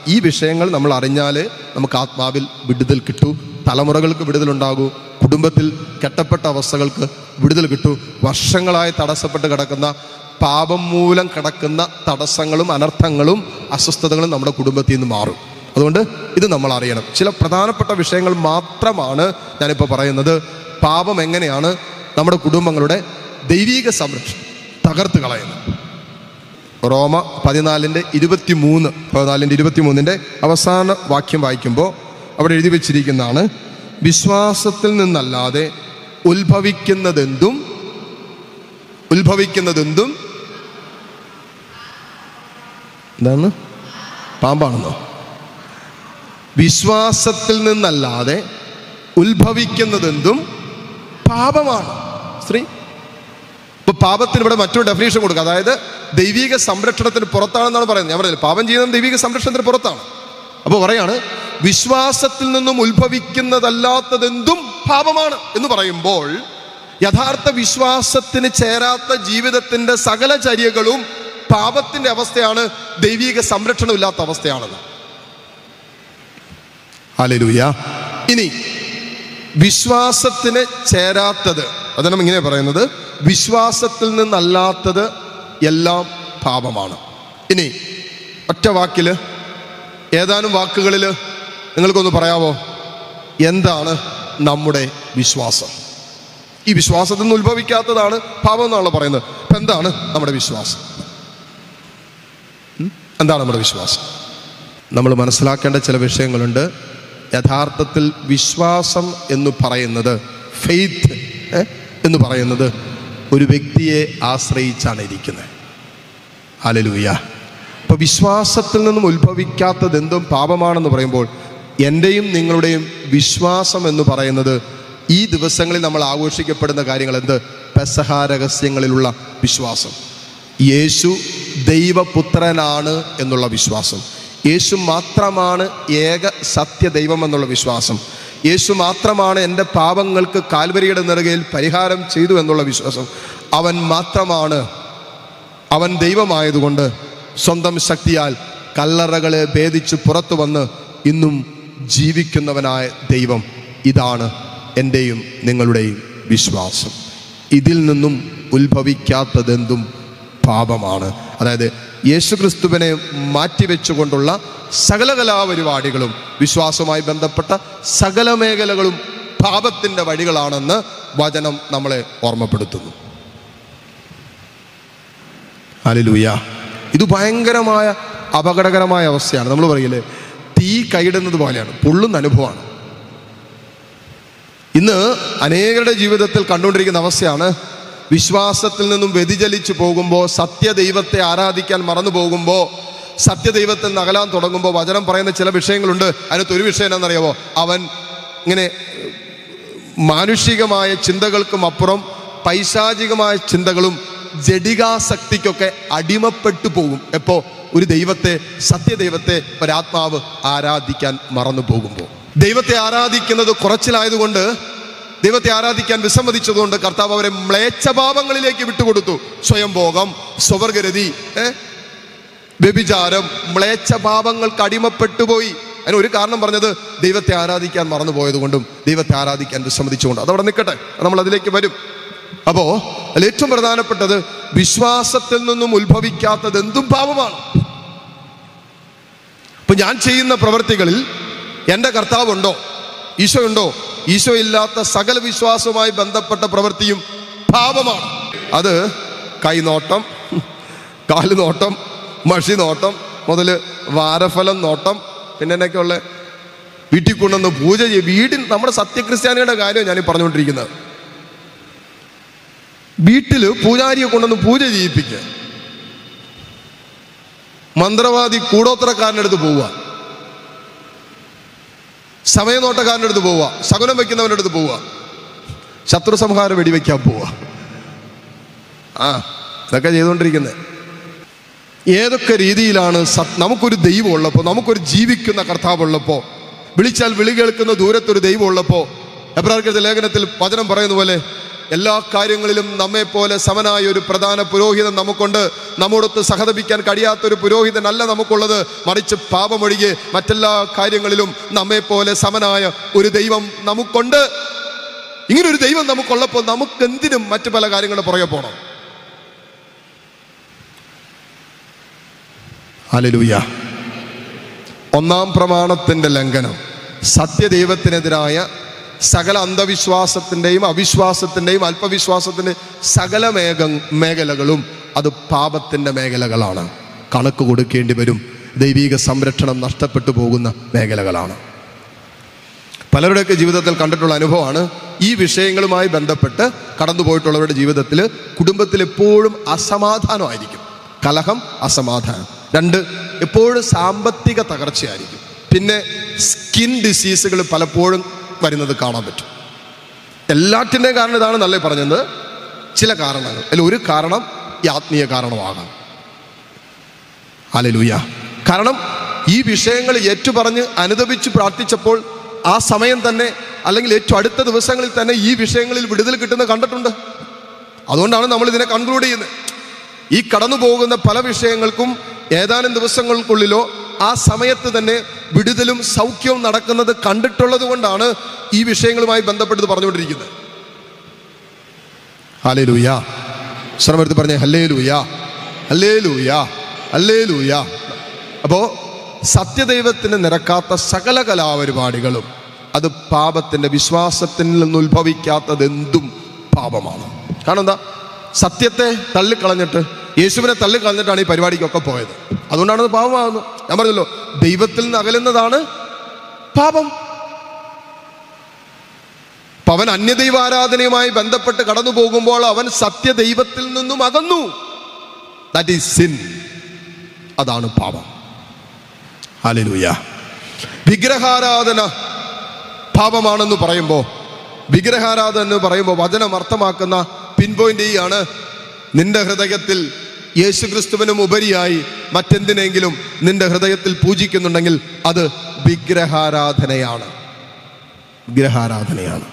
ഈ വിഷയങ്ങൾ നമ്മൾ അറിഞ്ഞാൽ നമുക്ക് ആത്മാവിൽ വിടുതൽ കിട്ടൂ തലമുറകൾക്ക് വിടുതലുണ്ടാകൂ കുടുംബത്തിൽ കെട്ടപ്പെട്ട അവസ്ഥകൾക്ക് വിടുതൽ കിട്ടൂ വർഷങ്ങളായി തടസ്സപ്പെട്ട് കിടക്കുന്ന പാപം മൂലം കിടക്കുന്ന തടസ്സങ്ങളും അനർത്ഥങ്ങളും അസ്വസ്ഥതകളും നമ്മുടെ കുടുംബത്തിൽ നിന്ന് മാറും അതുകൊണ്ട് ഇത് നമ്മൾ അറിയണം ചില പ്രധാനപ്പെട്ട വിഷയങ്ങൾ മാത്രമാണ് ഞാനിപ്പോൾ പറയുന്നത് പാപം എങ്ങനെയാണ് നമ്മുടെ കുടുംബങ്ങളുടെ ദൈവീക സംരക്ഷണം തകർത്ത് കളയുന്നത് റോമ പതിനാലിൻ്റെ ഇരുപത്തി മൂന്ന് പതിനാലിൻ്റെ ഇരുപത്തി മൂന്നിൻ്റെ അവസാന വാക്യം വായിക്കുമ്പോൾ അവിടെ എഴുതി വച്ചിരിക്കുന്നതാണ് വിശ്വാസത്തിൽ നിന്നല്ലാതെ ഉത്ഭവിക്കുന്നതെന്തും ഉത്ഭവിക്കുന്നതെന്തും എന്താണ് പാമ്പാണെന്നോ വിശ്വാസത്തിൽ നിന്നല്ലാതെ ഉത്ഭവിക്കുന്നതെന്തും പാപമാണ് സ്ത്രീ ഇപ്പൊ പാപത്തിന് ഇവിടെ മറ്റൊരു ഡെഫിനേഷൻ കൊടുക്കുക അതായത് ദൈവിക സംരക്ഷണത്തിന് പുറത്താണെന്നാണ് പറയുന്നത് ഞാൻ പറയുന്നത് പാപം ചെയ്യുന്നത് ദൈവിക സംരക്ഷണത്തിന് പുറത്താണ് അപ്പോൾ പറയാണ് വിശ്വാസത്തിൽ നിന്നും ഉത്ഭവിക്കുന്നതല്ലാത്തതെന്തും പാപമാണ് എന്ന് പറയുമ്പോൾ യഥാർത്ഥ വിശ്വാസത്തിന് ചേരാത്ത ജീവിതത്തിന്റെ സകല ചര്യകളും പാപത്തിന്റെ അവസ്ഥയാണ് ദൈവിക സംരക്ഷണമില്ലാത്ത അവസ്ഥയാണെന്ന് ഹല്ലേലൂയ ഇനി വിശ്വാസത്തിന് ചേരാത്തത് അതാണ് ഇങ്ങനെ പറയുന്നത് വിശ്വാസത്തിൽ നിന്നല്ലാത്തത് എല്ലാം പാപമാണ് ഇനി ഒറ്റ വാക്കിൽ ഏതാനും വാക്കുകളിൽ നിങ്ങൾക്കൊന്ന് പറയാവോ എന്താണ് നമ്മുടെ വിശ്വാസം ഈ വിശ്വാസത്തിൽ നിന്ന് ഉത്ഭവിക്കാത്തതാണ് പാപം എന്നാണല്ലോ പറയുന്നത് അപ്പൊ എന്താണ് നമ്മുടെ വിശ്വാസം ഉം? എന്താണ് നമ്മുടെ വിശ്വാസം നമ്മൾ മനസ്സിലാക്കേണ്ട ചില വിഷയങ്ങളുണ്ട് യഥാർത്ഥത്തിൽ വിശ്വാസം എന്ന് പറയുന്നത് ഫെയ്ത്ത് എന്ന് പറയുന്നത് ഒരു വ്യക്തിയെ ആശ്രയിച്ചാണ് ഇരിക്കുന്നത് അലലൂയ അപ്പോൾ വിശ്വാസത്തിൽ നിന്നും ഉത്ഭവിക്കാത്തത് എന്തും പാപമാണെന്ന് പറയുമ്പോൾ എൻ്റെയും നിങ്ങളുടെയും വിശ്വാസം എന്ന് പറയുന്നത് ഈ ദിവസങ്ങളിൽ നമ്മൾ ആഘോഷിക്കപ്പെടുന്ന കാര്യങ്ങൾ എന്ത് പെസഹ രഹസ്യങ്ങളിലുള്ള വിശ്വാസം യേശു ദൈവപുത്രനാണ് എന്നുള്ള വിശ്വാസം യേശു മാത്രമാണ് ഏക സത്യദൈവം എന്നുള്ള വിശ്വാസം യേശു മാത്രമാണ് എൻ്റെ പാപങ്ങൾക്ക് കാൽവരിയുടെ നെറുകയിൽ പരിഹാരം ചെയ്തു എന്നുള്ള വിശ്വാസം അവൻ മാത്രമാണ് അവൻ ദൈവമായതുകൊണ്ട് സ്വന്തം ശക്തിയാൽ കല്ലറകളെ ഭേദിച്ച് പുറത്തു വന്ന് ഇന്നും ജീവിക്കുന്നവനായ ദൈവം ഇതാണ് എൻ്റെയും നിങ്ങളുടെയും വിശ്വാസം ഇതിൽ നിന്നും ഉത്ഭവിക്കാത്തതെന്തും പാപമാണ് അതായത് യേശുക്രിസ്തുവിനെ മാറ്റിവെച്ചുകൊണ്ടുള്ള സകല കലാപരിപാടികളും വിശ്വാസവുമായി ബന്ധപ്പെട്ട സകല മേഖലകളും പാപത്തിൻ്റെ വഴികളാണെന്ന് വചനം നമ്മളെ ഓർമ്മപ്പെടുത്തുന്നു അലിലൂയ ഇത് ഭയങ്കരമായ അപകടകരമായ അവസ്ഥയാണ് നമ്മൾ പറയില്ലേ തീ കൈയിടുന്നത് പോലെയാണ് പൊള്ളുന്ന അനുഭവമാണ് ഇന്ന് അനേകരുടെ ജീവിതത്തിൽ കണ്ടുകൊണ്ടിരിക്കുന്ന അവസ്ഥയാണ് വിശ്വാസത്തിൽ നിന്നും വ്യതിചലിച്ചു പോകുമ്പോൾ സത്യദൈവത്തെ ആരാധിക്കാൻ മറന്നു പോകുമ്പോൾ സത്യദൈവത്തിൽ നിന്ന് അകലാൻ തുടങ്ങുമ്പോൾ വചനം പറയുന്ന ചില വിഷയങ്ങളുണ്ട് അതിനകത്ത് ഒരു വിഷയം എന്താണെന്നറിയാമോ അവൻ ഇങ്ങനെ മാനുഷികമായ ചിന്തകൾക്കും അപ്പുറം പൈശാചികമായ ചിന്തകളും ജഡികാസക്തിക്കൊക്കെ അടിമപ്പെട്ടു പോകും എപ്പോ ഒരു ദൈവത്തെ സത്യദൈവത്തെ ഒരാത്മാവ് ആരാധിക്കാൻ മറന്നു പോകുമ്പോൾ ദൈവത്തെ ആരാധിക്കുന്നത് കുറച്ചിലായതുകൊണ്ട് ദൈവത്തെ ആരാധിക്കാൻ വിസമ്മതിച്ചതുകൊണ്ട് കർത്താവ് അവരെ മ്ലേച്ഛഭാവങ്ങളിലേക്ക് വിട്ടുകൊടുത്തു സ്വയംഭോഗം സ്വവർഗരതി ഏ വ്യഭിചാരം മ്ലേച്ഛഭാവങ്ങൾക്ക് അടിമപ്പെട്ടുപോയി അതിന് ഒരു കാരണം പറഞ്ഞത് ദൈവത്തെ ആരാധിക്കാൻ മറന്നുപോയത് കൊണ്ടും ദൈവത്തെ ആരാധിക്കാൻ വിസമ്മതിച്ചുകൊണ്ടും അതവിടെ നിൽക്കട്ടെ നമ്മൾ അതിലേക്ക് വരും അപ്പോ അതിൽ ഏറ്റവും പ്രധാനപ്പെട്ടത് വിശ്വാസത്തിൽ നിന്നും ഉത്ഭവിക്കാത്തത് എന്തും പാപമാണ് അപ്പൊ ഞാൻ ചെയ്യുന്ന പ്രവൃത്തികളിൽ എൻ്റെ കർത്താവുണ്ടോ ഈശോ ഉണ്ടോ ഈശോ ഇല്ലാത്ത സകല വിശ്വാസവുമായി ബന്ധപ്പെട്ട പ്രവൃത്തിയും പാപമാണ് അത് കൈനോട്ടം കാലുനോട്ടം മഷി നോട്ടം മുതൽ വാരഫലം നോട്ടം പിന്നെ എന്നൊക്കെയുള്ള വീട്ടിൽ കൊണ്ടുവന്ന് പൂജ ചെയ്യും വീട്ടിൽ നമ്മുടെ സത്യക്രിസ്ത്യാനിയുടെ കാര്യം ഞാൻ പറഞ്ഞുകൊണ്ടിരിക്കുന്നത് വീട്ടിൽ പൂജാരിയെ കൊണ്ടുവന്ന് പൂജ ചെയ്യിപ്പിക്കുക മന്ത്രവാദി കൂടോത്രക്കാരൻ്റെ അടുത്ത് പോവുക സമയനോട്ടക്കാരൻ്റെ അടുത്ത് പോവുക ശകുനം വെക്കുന്നവൻ്റെ അടുത്ത് പോവുക ശത്രു സംഹാരം വെടിവെക്കാൻ പോവുക ആ ഇതൊക്കെ ചെയ്തുകൊണ്ടിരിക്കുന്നത് ഏതൊക്കെ രീതിയിലാണ് സത് നമുക്കൊരു ദൈവം ഉള്ളപ്പോൾ നമുക്കൊരു ജീവിക്കുന്ന കർത്താവ് ഉള്ളപ്പോൾ വിളിച്ചാൽ വിളി കേൾക്കുന്ന ദൂരത്തൊരു ദൈവം ഉള്ളപ്പോൾ എബ്രാർക്കത്തെ ലേഖനത്തിൽ വചനം പറയുന്ന പോലെ എല്ലാ കാര്യങ്ങളിലും നമ്മെ പോലെ സമനായ ഒരു പ്രധാന പുരോഹിതൻ നമുക്കുണ്ട് നമ്മോടൊത്ത് സഹതപിക്കാൻ കഴിയാത്ത ഒരു പുരോഹിതനല്ല നമുക്കുള്ളത് മറിച്ച് പാപമൊഴികെ മറ്റെല്ലാ കാര്യങ്ങളിലും നമ്മെ പോലെ സമനായ ഒരു ദൈവം നമുക്കുണ്ട് ഇങ്ങനെ ഒരു ദൈവം നമുക്കുള്ളപ്പോൾ നമുക്ക് എന്തിനും മറ്റു പല കാര്യങ്ങളുടെ പുറകെ പോകണം ഹല്ലേലൂയ ഒന്നാം പ്രമാണത്തിന്റെ ലംഘനം സത്യദൈവത്തിനെതിരായ സകല അന്ധവിശ്വാസത്തിൻ്റെയും അവിശ്വാസത്തിൻ്റെയും അല്പവിശ്വാസത്തിൻ്റെ സകല മേഘ മേഖലകളും അത് പാപത്തിൻ്റെ മേഖലകളാണ് കണക്ക് കൊടുക്കേണ്ടി വരും ദൈവിക സംരക്ഷണം നഷ്ടപ്പെട്ടു പോകുന്ന മേഖലകളാണ് പലരുടെയൊക്കെ ജീവിതത്തിൽ കണ്ടിട്ടുള്ള അനുഭവമാണ് ഈ വിഷയങ്ങളുമായി ബന്ധപ്പെട്ട് കടന്നുപോയിട്ടുള്ളവരുടെ ജീവിതത്തിൽ കുടുംബത്തിൽ എപ്പോഴും അസമാധാനമായിരിക്കും കലഹം അസമാധാനം രണ്ട് എപ്പോഴും സാമ്പത്തിക തകർച്ചയായിരിക്കും പിന്നെ സ്കിൻ ഡിസീസുകൾ പലപ്പോഴും വരുന്നത് കാണാൻ പറ്റും എല്ലാറ്റിൻ്റെയും കാരണം ഇതാണ് നല്ല പറഞ്ഞത് ചില കാരണങ്ങൾ അതിൽ ഒരു കാരണം ഈ ആത്മീയ കാരണമാകാം ഹല്ലേലൂയ കാരണം ഈ വിഷയങ്ങൾ ഏറ്റുപറഞ്ഞ് അനുദപിച്ച് പ്രാർത്ഥിച്ചപ്പോൾ ആ സമയം തന്നെ അല്ലെങ്കിൽ ഏറ്റവും അടുത്ത ദിവസങ്ങളിൽ തന്നെ ഈ വിഷയങ്ങളിൽ വിടുതൽ കിട്ടുന്ന കണ്ടിട്ടുണ്ട് അതുകൊണ്ടാണ് നമ്മൾ ഇതിനെ കൺക്ലൂഡ് ചെയ്യുന്നത് ഈ കടന്നു പോകുന്ന പല വിഷയങ്ങൾക്കും ഏതാനും ദിവസങ്ങൾക്കുള്ളിലോ ആ സമയത്ത് തന്നെ വിടുതലും സൗഖ്യവും നടക്കുന്നത് കണ്ടിട്ടുള്ളത് കൊണ്ടാണ് ഈ വിഷയങ്ങളുമായി ബന്ധപ്പെട്ട് പറഞ്ഞുകൊണ്ടിരിക്കുന്നത് ഹലേ ലൂയ ശ്രമമെടുത്ത് പറഞ്ഞേ ഹല്ലേ ലൂയ ഹല്ലേ ലൂയ ഹല്ലേ ലൂയ അപ്പോ സത്യദൈവത്തിന് നിരക്കാത്ത സകല കലാപരിപാടികളും അത് പാപത്തിന്റെ വിശ്വാസത്തിൽ നിന്ന് ഉത്ഭവിക്കാത്തത് എന്തും പാപമാണ് കാരണം എന്താ സത്യത്തെ തള്ളിക്കളഞ്ഞിട്ട് യേശുവിനെ തള്ളിക്കളഞ്ഞിട്ടാണ് ഈ പരിപാടിക്കൊക്കെ പോയത് അതുകൊണ്ടാണ് അത് പാപമാകുന്നത് ഞാൻ പറഞ്ഞല്ലോ ദൈവത്തിൽ നിന്ന് അകലുന്നതാണ് പാപം അപ്പൊ അവൻ അന്യദൈവാരാധനയുമായി ബന്ധപ്പെട്ട് കടന്നു പോകുമ്പോൾ അവൻ സത്യദൈവത്തിൽ നിന്നും അകന്നു ദാറ്റ് ഈസ് സിൻ അതാണ് പാപം ഹല്ലേലൂയ വിഗ്രഹാരാധന പാപമാണെന്ന് പറയുമ്പോൾ വിഗ്രഹാരാധന എന്ന് പറയുമ്പോൾ വചനം അർത്ഥമാക്കുന്ന പിൻ പോയിന്റ് ഈ ആണ് നിന്റെ ഹൃദയത്തിൽ യേശുക്രിസ്തുവിനും ഉപരിയായി മറ്റെന്തിനെങ്കിലും നിന്റെ ഹൃദയത്തിൽ പൂജിക്കുന്നുണ്ടെങ്കിൽ അത് വിഗ്രഹാരാധനയാണ് വിഗ്രഹാരാധനയാണ്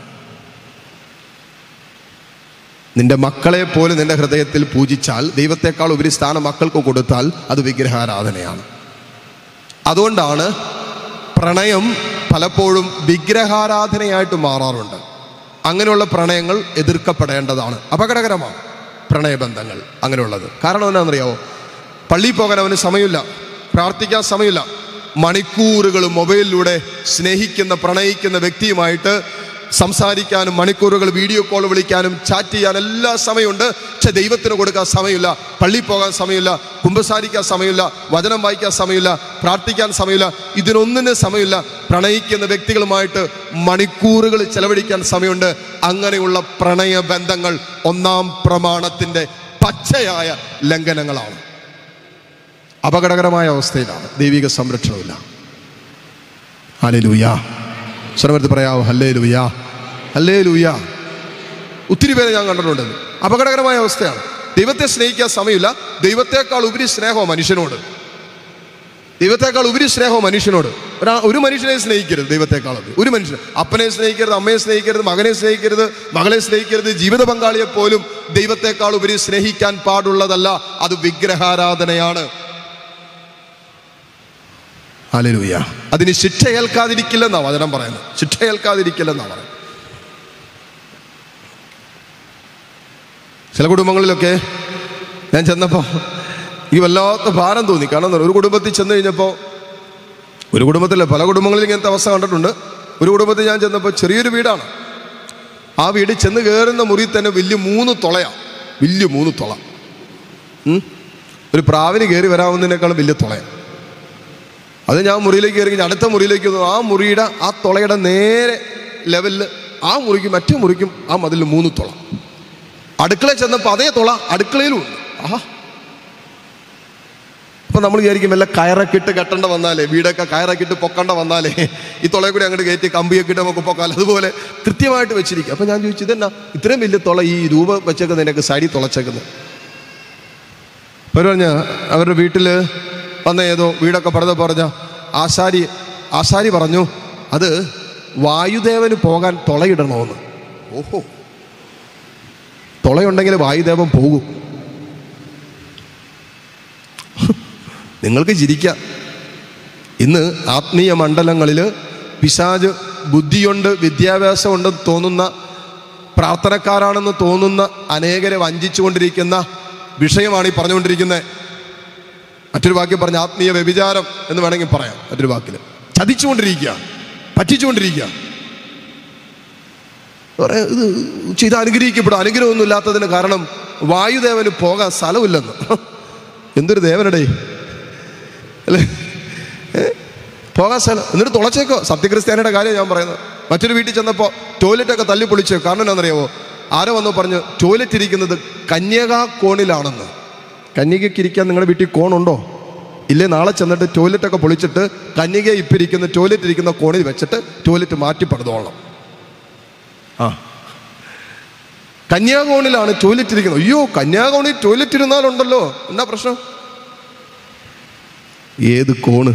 നിന്റെ മക്കളെ പോലും നിന്റെ ഹൃദയത്തിൽ പൂജിച്ചാൽ ദൈവത്തെക്കാൾ ഉപരി സ്ഥാനം മക്കൾക്ക് കൊടുത്താൽ അത് വിഗ്രഹാരാധനയാണ് അതുകൊണ്ടാണ് പ്രണയം പലപ്പോഴും വിഗ്രഹാരാധനയായിട്ട് മാറാറുണ്ട് അങ്ങനെയുള്ള പ്രണയങ്ങൾ എതിർക്കപ്പെടേണ്ടതാണ് അപകടകരമാണ് പ്രണയബന്ധങ്ങൾ അങ്ങനെയുള്ളത് കാരണം എന്താണെന്നറിയാവോ പള്ളിയിൽ പോകാൻ അവന് സമയമില്ല പ്രാർത്ഥിക്കാൻ സമയമില്ല മണിക്കൂറുകൾ മൊബൈലിലൂടെ സ്നേഹിക്കുന്ന പ്രണയിക്കുന്ന വ്യക്തിയുമായിട്ട് സംസാരിക്കാനും മണിക്കൂറുകൾ വീഡിയോ കോൾ വിളിക്കാനും ചാറ്റ് ചെയ്യാൻ എല്ലാ സമയമുണ്ട് പക്ഷെ ദൈവത്തിന് കൊടുക്കാൻ സമയമില്ല പള്ളിയിൽ പോകാൻ സമയമില്ല കുമ്പസാരിക്കാൻ സമയമില്ല വചനം വായിക്കാൻ സമയമില്ല പ്രാർത്ഥിക്കാൻ സമയമില്ല ഇതിനൊന്നിന് സമയമില്ല പ്രണയിക്കുന്ന വ്യക്തികളുമായിട്ട് മണിക്കൂറുകൾ ചെലവഴിക്കാൻ സമയമുണ്ട് അങ്ങനെയുള്ള പ്രണയ ബന്ധങ്ങൾ ഒന്നാം പ്രമാണത്തിന്റെ പച്ചയായ ലംഘനങ്ങളാണ് അപകടകരമായ അവസ്ഥയിലാണ് ദൈവിക സംരക്ഷണമില്ല ഹലേ ലൂയാ സ്വരമെടുത്ത് പറയാവോ ഹല്ലേ ലൂയാ ഹല്ലേ ലൂയാ ഒത്തിരി പേരെ ഞാൻ കണ്ടിട്ടുണ്ട് അപകടകരമായ അവസ്ഥയാണ് ദൈവത്തെ സ്നേഹിക്കാൻ സമയമില്ല ദൈവത്തെക്കാൾ ഉപരി സ്നേഹമോ മനുഷ്യനോട് ദൈവത്തെക്കാൾ ഉപരി സ്നേഹമോ മനുഷ്യനോട് ഒരാ ഒരു മനുഷ്യനെ സ്നേഹിക്കരുത് ദൈവത്തെക്കാൾ ഉപരി ഒരു മനുഷ്യനെ അപ്പനെ സ്നേഹിക്കരുത് അമ്മയെ സ്നേഹിക്കരുത് മകനെ സ്നേഹിക്കരുത് മകളെ സ്നേഹിക്കരുത് ജീവിത പങ്കാളിയെ പോലും ദൈവത്തെക്കാൾ ഉപരി സ്നേഹിക്കാൻ പാടുള്ളതല്ല അത് വിഗ്രഹാരാധനയാണ് ഹല്ലേലൂയ അതിന് ശിക്ഷ ഏൽക്കാതിരിക്കില്ലെന്നാ വചനം പറയുന്നത് ശിക്ഷ ഏൽക്കാതിരിക്കില്ലെന്നാ പറയുന്നത് ചില കുടുംബങ്ങളിലൊക്കെ ഞാൻ ചെന്നപ്പോൾ ഈ വല്ലാത്ത ഭാരം തോന്നി കാരണം എന്താ, ഒരു കുടുംബത്തിൽ ചെന്ന് കഴിഞ്ഞപ്പോൾ ഒരു കുടുംബത്തിലെ പല കുടുംബങ്ങളിൽ ഇങ്ങനത്തെ അവസ്ഥ കണ്ടിട്ടുണ്ട് ഒരു കുടുംബത്തിൽ ഞാൻ ചെന്നപ്പോൾ ചെറിയൊരു വീടാണ് ആ വീട് ചെന്ന് കയറുന്ന മുറി തന്നെ വലിയ മൂന്ന് തുളയാണ് വലിയ മൂന്ന് തുള ഉം? ഒരു പ്രാവിന് കയറി വരാവുന്നതിനേക്കാളും വലിയ തുളയാണ് അത് ഞാൻ മുറിയിലേക്ക് കയറി കഴിഞ്ഞ് അടുത്ത മുറിയിലേക്ക് വന്നു ആ മുറിയുടെ ആ തുളയുടെ നേരെ ലെവലിൽ ആ മുറിക്കും മറ്റേ മുറിക്കും ആ മതിൽ മൂന്ന് തുള അടുക്കളയിൽ ചെന്നപ്പോൾ അതേ തുള അടുക്കളയിലും ഉണ്ട് ആഹാ അപ്പൊ നമ്മൾ വിചാരിക്കും വല്ല കയറൊക്കെ ഇട്ട് കെട്ടേണ്ട വന്നാലേ വീടൊക്കെ കയറൊക്കെ ഇട്ട് പൊക്കണ്ട വന്നാലേ ഈ തുളയെ കൂടി അങ്ങോട്ട് കയറ്റി കമ്പിയൊക്കെ ഇട്ട് നമുക്ക് പൊക്കാൽ അതുപോലെ കൃത്യമായിട്ട് വെച്ചിരിക്കും അപ്പൊ ഞാൻ ചോദിച്ചു ഇതെന്നാ ഇത്രയും വലിയ തുള ഈ രൂപ വെച്ചേക്കുന്നതിനൊക്കെ സൈഡിൽ തുളച്ചേക്കുന്നത് അവർ പറഞ്ഞ അവരുടെ വീട്ടിൽ വന്ന ഏതോ വീടൊക്കെ പണിത പറഞ്ഞ ആശാരി ആശാരി പറഞ്ഞു അത് വായുദേവന് പോകാൻ തുളയിടണമെന്ന് ഓഹോ തുളയുണ്ടെങ്കിൽ വായുദേവൻ പോകും നിങ്ങൾക്ക് ചിരിക്കാം ഇന്ന് ആത്മീയ മണ്ഡലങ്ങളിൽ പിശാജ് ബുദ്ധിയുണ്ട് വിദ്യാഭ്യാസമുണ്ടെന്ന് തോന്നുന്ന പ്രാർത്ഥനക്കാരാണെന്ന് തോന്നുന്ന അനേകരെ വഞ്ചിച്ചുകൊണ്ടിരിക്കുന്ന വിഷയമാണ് ഈ പറഞ്ഞുകൊണ്ടിരിക്കുന്നത് മറ്റൊരു വാക്യം പറഞ്ഞ ആത്മീയ വ്യഭിചാരം എന്ന് വേണമെങ്കിൽ പറയാം മറ്റൊരു വാക്കിൽ ചതിച്ചുകൊണ്ടിരിക്കുക പറ്റിച്ചുകൊണ്ടിരിക്കുക പറയാ, ഇത് ചെയ്ത് അനുഗ്രഹിക്കപ്പെടും അനുഗ്രഹമൊന്നും ഇല്ലാത്തതിന് കാരണം വായുദേവന് പോകാൻ സ്ഥലമില്ലെന്ന് എന്തൊരു ദേവനടേ അല്ലേ ഏ? പോകാൻ സ്ഥലം എന്നിട്ട് തുളച്ചേക്കോ സത്യക്രിസ്ത്യാനിയുടെ കാര്യം ഞാൻ പറയുന്നത് മറ്റൊരു വീട്ടിൽ ചെന്നപ്പോൾ ടോയ്ലറ്റൊക്കെ തല്ലി പൊളിച്ചു കാരണം എന്താണെന്നറിയാമോ ആരോ വന്ന് പറഞ്ഞു ടോയ്ലറ്റ് ഇരിക്കുന്നത് കന്യകാ കോണിലാണെന്ന് കന്യകയ്ക്ക് ഇരിക്കാൻ നിങ്ങളുടെ വീട്ടിൽ കോണുണ്ടോ ഇല്ലേ നാളെ ചെന്നിട്ട് ടോയ്ലറ്റൊക്കെ പൊളിച്ചിട്ട് കന്യക ഇപ്പം ഇരിക്കുന്ന ടോയ്ലറ്റ് ഇരിക്കുന്ന കോണിൽ വെച്ചിട്ട് ടോയ്ലറ്റ് മാറ്റി പണിതോളണം ആ കന്യാകോണിലാണ് ടോയ്ലറ്റ് ഇരിക്കുന്നത് അയ്യോ കന്യാകോണിൽ ടോയ്ലറ്റ് ഇരുന്നാലുണ്ടല്ലോ എന്താ പ്രശ്നം ഏത് കോണ്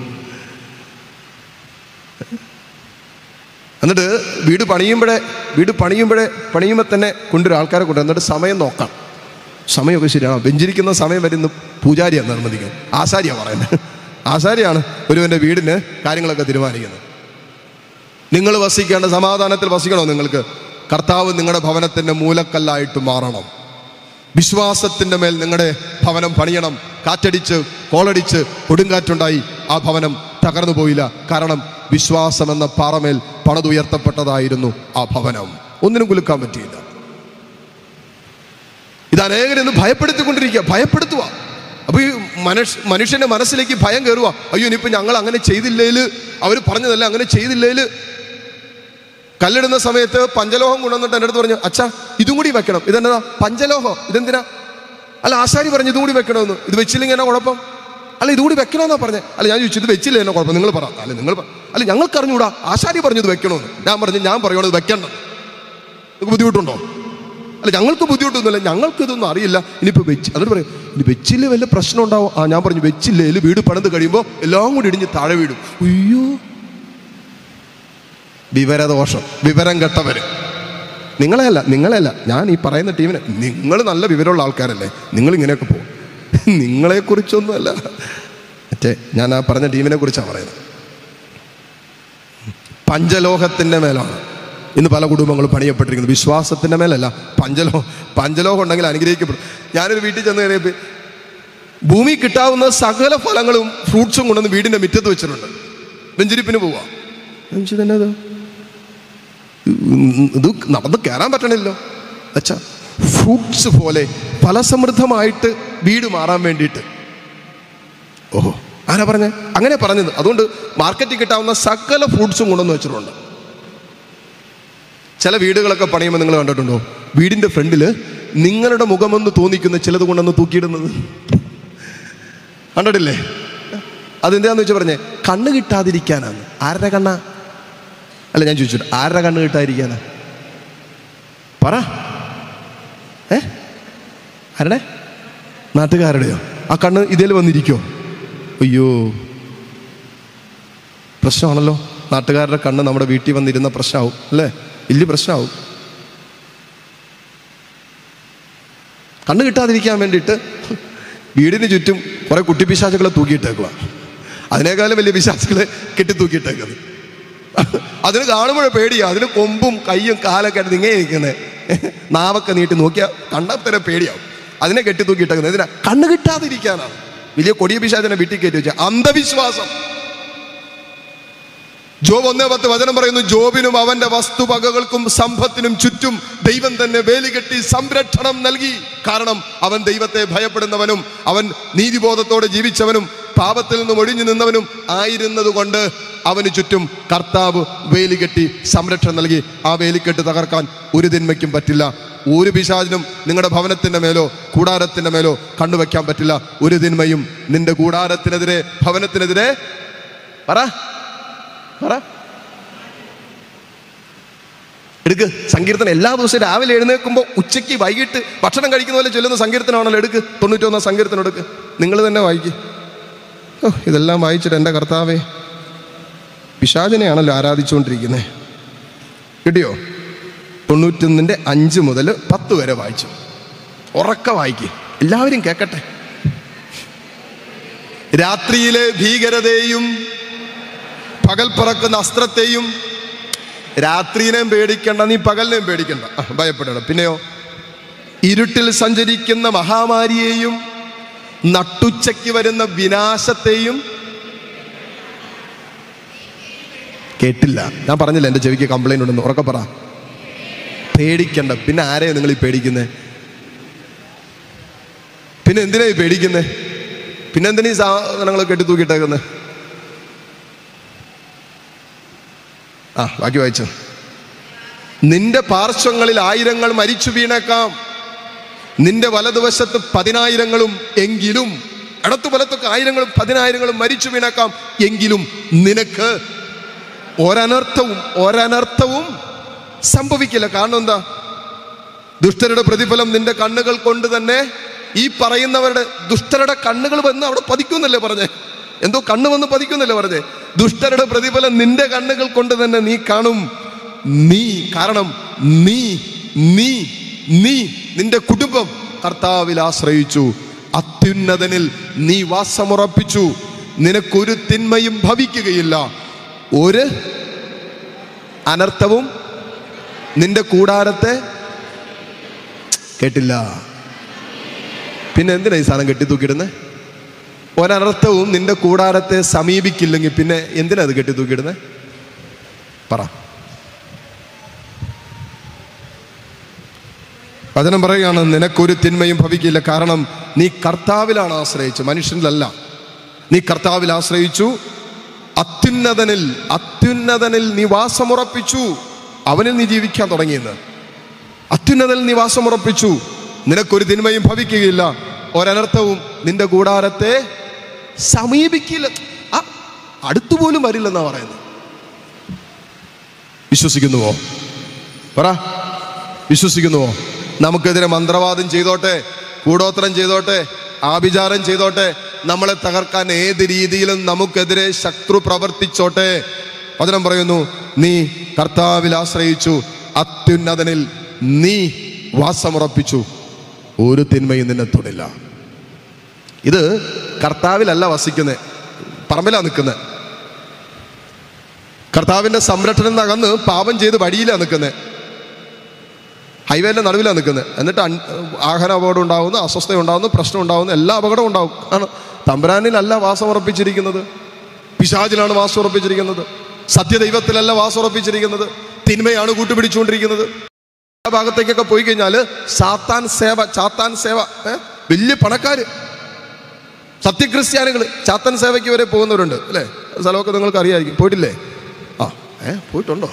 എന്നിട്ട് വീട് പണിയുമ്പോഴേ വീട് പണിയുമ്പോഴേ പണിയുമ്പോൾ തന്നെ കൊണ്ടുവരും ആൾക്കാരെ കൊണ്ടുവരും എന്നിട്ട് സമയം നോക്കാം സമയമൊക്കെ ശരിയാണ് വെഞ്ചിരിക്കുന്ന സമയം വരുന്ന പൂജാരിയാണ് നിർബന്ധിക്കുന്നത് ആശാരിയാണ് പറയുന്നത് ആശാരിയാണ് ഒരുവൻ്റെ വീടിന് കാര്യങ്ങളൊക്കെ തീരുമാനിക്കുന്നത് നിങ്ങൾ വസിക്കേണ്ട സമാധാനത്തിൽ വസിക്കണോ നിങ്ങൾക്ക് കർത്താവ് നിങ്ങളുടെ ഭവനത്തിൻ്റെ മൂലക്കല്ലായിട്ട് മാറണം വിശ്വാസത്തിൻ്റെ മേൽ നിങ്ങളുടെ ഭവനം പണിയണം കാറ്റടിച്ച് കോളടിച്ച് കൊടുങ്കാറ്റുണ്ടായി ആ ഭവനം തകർന്നു പോയില്ല കാരണം വിശ്വാസം എന്ന പാറമേൽ പണതുയർത്തപ്പെട്ടതായിരുന്നു ആ ഭവനം ഒന്നിനും കുലുക്കാൻ പറ്റിയില്ല ഇത് അനേകരെന്ന് ഭയപ്പെടുത്തിക്കൊണ്ടിരിക്കുക ഭയപ്പെടുത്തുക അപ്പൊ ഈ മനുഷ്യ മനുഷ്യന്റെ മനസ്സിലേക്ക് ഭയം കയറുക അയ്യോ ഇനിയിപ്പോ ഞങ്ങൾ അങ്ങനെ ചെയ്തില്ലേല് അവർ പറഞ്ഞതല്ല അങ്ങനെ ചെയ്തില്ലേല് കല്ലിടുന്ന സമയത്ത് പഞ്ചലോഹം കൊണ്ടുവന്നിട്ട് എൻ്റെ അടുത്ത് പറഞ്ഞു അച്ഛാ ഇതും കൂടി വെക്കണം ഇതെന്നതാ പഞ്ചലോഹം ഇതെന്തിനാ അല്ല ആശാരി പറഞ്ഞു ഇതും കൂടി വെക്കണമെന്ന് ഇത് വെച്ചില്ലെങ്കിൽ എന്നാ കുഴപ്പം അല്ല ഇതും കൂടി വെക്കണമെന്നാ പറഞ്ഞേ അല്ല ഞാൻ ചോദിച്ചു ഇത് വെച്ചില്ല എന്നാ കുഴപ്പം നിങ്ങൾ പറ അല്ല നിങ്ങൾ പറ അല്ല ഞങ്ങൾക്ക് അറിഞ്ഞൂടാ ആശാരി പറഞ്ഞു ഇത് വെക്കണമെന്ന് ഞാൻ പറഞ്ഞു ഞാൻ പറയണത് ഇത് വെക്കണം നിങ്ങൾക്ക് ബുദ്ധിമുട്ടുണ്ടോ അല്ല ഞങ്ങൾക്ക് ബുദ്ധിമുട്ടൊന്നുമില്ല ഞങ്ങൾക്ക് ഇതൊന്നും അറിയില്ല ഇനിയിപ്പോൾ വെച്ച് എന്നിട്ട് പറയും ഇനി വെച്ചില്ലേ വല്ല പ്രശ്നം ഉണ്ടാവും ആ ഞാൻ പറഞ്ഞു വെച്ചില്ലേ ഇതിൽ വീട് പണിത് കഴിയുമ്പോൾ എല്ലാം കൂടി ഇടിഞ്ഞ് താഴെ വീടും അയ്യോ വിവരദോഷം വിവരം കെട്ടവര് നിങ്ങളെയല്ല നിങ്ങളെയല്ല ഞാൻ ഈ പറയുന്ന ടീമിനെ നിങ്ങൾ നല്ല വിവരമുള്ള ആൾക്കാരല്ലേ നിങ്ങൾ ഇങ്ങനെയൊക്കെ പോകും നിങ്ങളെക്കുറിച്ചൊന്നുമല്ല മറ്റേ ഞാൻ ആ പറഞ്ഞ ടീമിനെ കുറിച്ചാണ് പറയുന്നത് പഞ്ചലോഹത്തിൻ്റെ മേലാണ് ഇന്ന് പല കുടുംബങ്ങളും പണിയപ്പെട്ടിരിക്കുന്നത് വിശ്വാസത്തിൻ്റെ മേലല്ല പഞ്ചലോ പഞ്ചലോഹം ഉണ്ടെങ്കിൽ അനുഗ്രഹിക്കപ്പെടും ഞാനൊരു വീട്ടിൽ ചെന്ന് കയറിയപ്പോൾ ഭൂമി കിട്ടാവുന്ന സകല ഫലങ്ങളും ഫ്രൂട്ട്സും കൊണ്ടുവന്ന് വീടിൻ്റെ മുറ്റത്ത് വെച്ചിട്ടുണ്ട് വെഞ്ചിരിപ്പിന് പോവാ തന്നെ ഇത് ഇത് നടന്ന് കയറാൻ പറ്റണില്ലോ അച്ഛാ ഫ്രൂട്ട്സ് പോലെ ഫലസമൃദ്ധമായിട്ട് വീട് മാറാൻ വേണ്ടിയിട്ട് ഓഹോ ആരാ പറഞ്ഞേ അങ്ങനെ പറഞ്ഞത് അതുകൊണ്ട് മാർക്കറ്റിൽ കിട്ടാവുന്ന സകല ഫ്രൂട്ട്സും കൊണ്ടുവന്ന് വെച്ചിട്ടുണ്ട് ചില വീടുകളൊക്കെ പണിയുമ്പോൾ നിങ്ങൾ കണ്ടിട്ടുണ്ടോ വീടിൻ്റെ ഫ്രണ്ടിൽ നിങ്ങളുടെ മുഖമെന്ന് തോന്നിക്കുന്ന ചിലത് കൊണ്ടൊന്ന് തൂക്കിയിടുന്നത് കണ്ടിട്ടില്ലേ അതെന്താന്ന് വെച്ചാൽ പറഞ്ഞേ കണ്ണ് കിട്ടാതിരിക്കാനാണ് ആരുടെ കണ്ണാ അല്ല ഞാൻ ചോദിച്ചിട്ട് ആരുടെ കണ്ണ് കിട്ടാതിരിക്കാനാ പറ ഏ ആരുടെ നാട്ടുകാരുടെയോ ആ കണ്ണ് ഇതേൽ വന്നിരിക്കോ അയ്യോ പ്രശ്നമാണല്ലോ നാട്ടുകാരുടെ കണ്ണ് നമ്മുടെ വീട്ടിൽ വന്നിരുന്ന പ്രശ്നമാവും അല്ലേ വലിയ പ്രശ്നമാവും കണ്ണ് കിട്ടാതിരിക്കാൻ വേണ്ടിയിട്ട് വീടിന് ചുറ്റും കുറെ കുട്ടിപ്പിശാചുകളെ തൂക്കിയിട്ടേക്കുക അതിനേക്കാളും വലിയ പിശാചുകളെ കെട്ടി തൂക്കിയിട്ടേക്കുന്നത് അതിന് കാണുമ്പോഴേ പേടിയാ അതിന് കൊമ്പും കയ്യും കാലൊക്കെ ആയിട്ട് ഇങ്ങനെ ഇരിക്കുന്നത് നാവൊക്കെ നീട്ടി നോക്കിയാൽ കണ്ടത്തരം പേടിയാവും അതിനെ കെട്ടി തൂക്കിയിട്ടേക്കുന്നത് ഇതിനാ കണ്ണ് കിട്ടാതിരിക്കാനാണ് വലിയ കൊടിയ പിശാചിനെ വീട്ടിൽ കയറ്റി വെച്ച അന്ധവിശ്വാസം ജോബ് ഒന്നേ പത്ത് വചനം പറയുന്നു ജോബിനും അവന്റെ വസ്തുവകകൾക്കും സമ്പത്തിനും ചുറ്റും ദൈവം തന്നെ വേലികെട്ടി സംരക്ഷണം നൽകി കാരണം അവൻ ദൈവത്തെ ഭയപ്പെടുന്നവനും അവൻ നീതിബോധത്തോടെ ജീവിച്ചവനും പാപത്തിൽ നിന്നും ഒഴിഞ്ഞു നിന്നവനും ആയിരുന്നത് കൊണ്ട് അവന് ചുറ്റും കർത്താവ് വേലികെട്ടി സംരക്ഷണം നൽകി ആ വേലിക്കെട്ട് തകർക്കാൻ ഒരു തിന്മയ്ക്കും പറ്റില്ല ഒരു പിശാചിനും നിങ്ങളുടെ ഭവനത്തിന്റെ മേലോ കൂടാരത്തിന്റെ മേലോ കണ്ണുവെക്കാൻ പറ്റില്ല ഒരു തിന്മയും നിന്റെ കൂടാരത്തിനെതിരെ ഭവനത്തിനെതിരെ പറ പറ എടുക്ക് സങ്കീർത്തനം എല്ലാ ദിവസവും രാവിലെ എഴുന്നേൽക്കുമ്പോൾ ഉച്ചയ്ക്ക് വൈകിട്ട് ഭക്ഷണം കഴിക്കുന്ന പോലെ ചൊല്ലുന്ന സങ്കീർത്തനമാണല്ലോ എടുക്ക് തൊണ്ണൂറ്റൊന്നാം സങ്കീർത്തനം എടുക്ക് നിങ്ങൾ തന്നെ വായിക്ക് ഓ ഇതെല്ലാം വായിച്ചിട്ട് എൻ്റെ കർത്താവേ പിശാചിനെയാണല്ലോ ആരാധിച്ചുകൊണ്ടിരിക്കുന്നത് കിട്ടിയോ തൊണ്ണൂറ്റൊന്നിൻ്റെ അഞ്ച് മുതൽ പത്ത് വരെ വായിച്ചു ഉറക്ക വായിക്കുക എല്ലാവരും കേൾക്കട്ടെ രാത്രിയിലെ ഭീകരതയെയും പകൽ പറക്കുന്ന അസ്ത്രത്തെയും രാത്രിനെയും പേടിക്കണ്ട നീ പകലിനെയും പേടിക്കണ്ട ആ, ഭയപ്പെടണം പിന്നെയോ ഇരുട്ടിൽ സഞ്ചരിക്കുന്ന മഹാമാരിയെയും നട്ടുച്ചയ്ക്ക് വരുന്ന വിനാശത്തെയും കേട്ടില്ല ഞാൻ പറഞ്ഞില്ല എൻ്റെ ചെവിക്ക് കംപ്ലൈൻ്റ് ഉണ്ടെന്ന് ഉറക്കെ പറ പേടിക്കണ്ട പിന്നെ ആരെയാ നിങ്ങൾ ഈ പേടിക്കുന്നത് പിന്നെ എന്തിനാ ഈ പേടിക്കുന്നത് പിന്നെ എന്തിനാ ഈ സാധനങ്ങൾ കെട്ടി തൂക്കിയിട്ടേക്കുന്നത് ആ ബാക്കി വായിച്ചു നിന്റെ പാർശ്വങ്ങളിൽ ആയിരങ്ങൾ മരിച്ചു വീണേക്കാം നിന്റെ വലതുവശത്ത് പതിനായിരങ്ങളും എങ്കിലും ഇടത്തു വലത്തൊക്കെ ആയിരങ്ങളും പതിനായിരങ്ങളും മരിച്ചു വീണേക്കാം എങ്കിലും നിനക്ക് ഒരനർത്ഥവും ഒരനർത്ഥവും സംഭവിക്കില്ല കാരണം എന്താ ദുഷ്ടരുടെ പ്രതിഫലം നിന്റെ കണ്ണുകൾ കൊണ്ട് തന്നെ ഈ പറയുന്നവരുടെ ദുഷ്ടരുടെ കണ്ണുകൾ വന്ന് അവിടെ പതിക്കുന്നല്ലേ പറഞ്ഞേ എന്തോ കണ്ണ് വന്ന് പതിക്കുന്നല്ലേ പറഞ്ഞേ ദുഷ്ടരുടെ പ്രതിഫലം നിന്റെ കണ്ണുകൾ കൊണ്ട് തന്നെ നീ കാണും നീ കാരണം നീ നീ നീ നിന്റെ കുടുംബം കർത്താവിൽ ആശ്രയിച്ചു അത്യുന്നതനിൽ നീ വാസമുറപ്പിച്ചു നിനക്കൊരു തിന്മയും ഭവിക്കുകയില്ല ഒരു അനർത്ഥവും നിന്റെ കൂടാരത്തെ കേട്ടില്ല പിന്നെ എന്തിനാ ഈ സാധനം കെട്ടി തൂക്കിയിടുന്നത് ഒരർത്ഥവും നിന്റെ കൂടാരത്തെ സമീപിക്കില്ലെങ്കിൽ പിന്നെ എന്തിനാ അത് കെട്ടി തൂക്കിയിടുന്നത് പറ വചനം പറയുകയാണ് നിനക്കൊരു തിന്മയും ഭവിക്കില്ല കാരണം നീ കർത്താവിലാണ് ആശ്രയിച്ചു മനുഷ്യനിലല്ല നീ കർത്താവിൽ ആശ്രയിച്ചു അത്യുന്നതനിൽ അത്യുന്നതനിൽ നീ വാസമുറപ്പിച്ചു അവനിൽ നീ ജീവിക്കാൻ തുടങ്ങിയെന്ന് അത്യുന്നതനിൽ നീ വാസമുറപ്പിച്ചു നിനക്കൊരു തിന്മയും ഭവിക്കുകയില്ല ഒരനർത്ഥവും നിന്റെ കൂടാരത്തെ സമീപിക്കില്ല ആ, അടുത്തുപോലും വരില്ലെന്നാ പറയുന്നത് വിശ്വസിക്കുന്നുവോ പറ വിശ്വസിക്കുന്നുവോ നമുക്കെതിരെ മന്ത്രവാദം ചെയ്തോട്ടെ കൂടോത്രം ചെയ്തോട്ടെ ആഭിചാരം ചെയ്തോട്ടെ നമ്മളെ തകർക്കാൻ ഏത് രീതിയിലും നമുക്കെതിരെ ശത്രു പ്രവർത്തിച്ചോട്ടെ വചനം പറയുന്നു നീ കർത്താവിൽ ആശ്രയിച്ചു അത്യുന്നതനിൽ നീ വാസമുറപ്പിച്ചു ഒരു തിന്മയും നിന്നെ തൊടില്ല ഇത് കർത്താവിലല്ല വസിക്കുന്നത് പറമ്പിലാ നിൽക്കുന്നത് കർത്താവിന്റെ സംരക്ഷണം അകന്ന് പാപം ചെയ്ത് വഴിയിലാണ് നിൽക്കുന്നത് ഹൈവേന്റെ നടുവിലാണ് നിൽക്കുന്നത് എന്നിട്ട് അൺ- ആഹാര അപകടം ഉണ്ടാകുന്നു അസ്വസ്ഥത ഉണ്ടാകുന്നു പ്രശ്നം ഉണ്ടാകുന്നു എല്ലാ അപകടവും ഉണ്ടാവും ആണ് തമ്പുരാനിലല്ല വാസം ഉറപ്പിച്ചിരിക്കുന്നത് പിശാചിലാണ് വാസം ഉറപ്പിച്ചിരിക്കുന്നത് സത്യദൈവത്തിലല്ല വാസം ഉറപ്പിച്ചിരിക്കുന്നത് തിന്മയാണ് കൂട്ടുപിടിച്ചുകൊണ്ടിരിക്കുന്നത് ആ ഭാഗത്തേക്കൊക്കെ പോയി കഴിഞ്ഞാൽ സാത്താൻ സേവ ചാത്താൻ സേവ ഏ? വലിയ പണക്കാര് സത്യക്രിസ്ത്യാനികൾ ചാത്തൻ സേവയ്ക്ക് വരെ പോകുന്നവരുണ്ട് അല്ലേ സ്ഥലമൊക്കെ നിങ്ങൾക്ക് അറിയാമായിരിക്കും പോയിട്ടില്ലേ ആ ഏ പോയിട്ടുണ്ടോ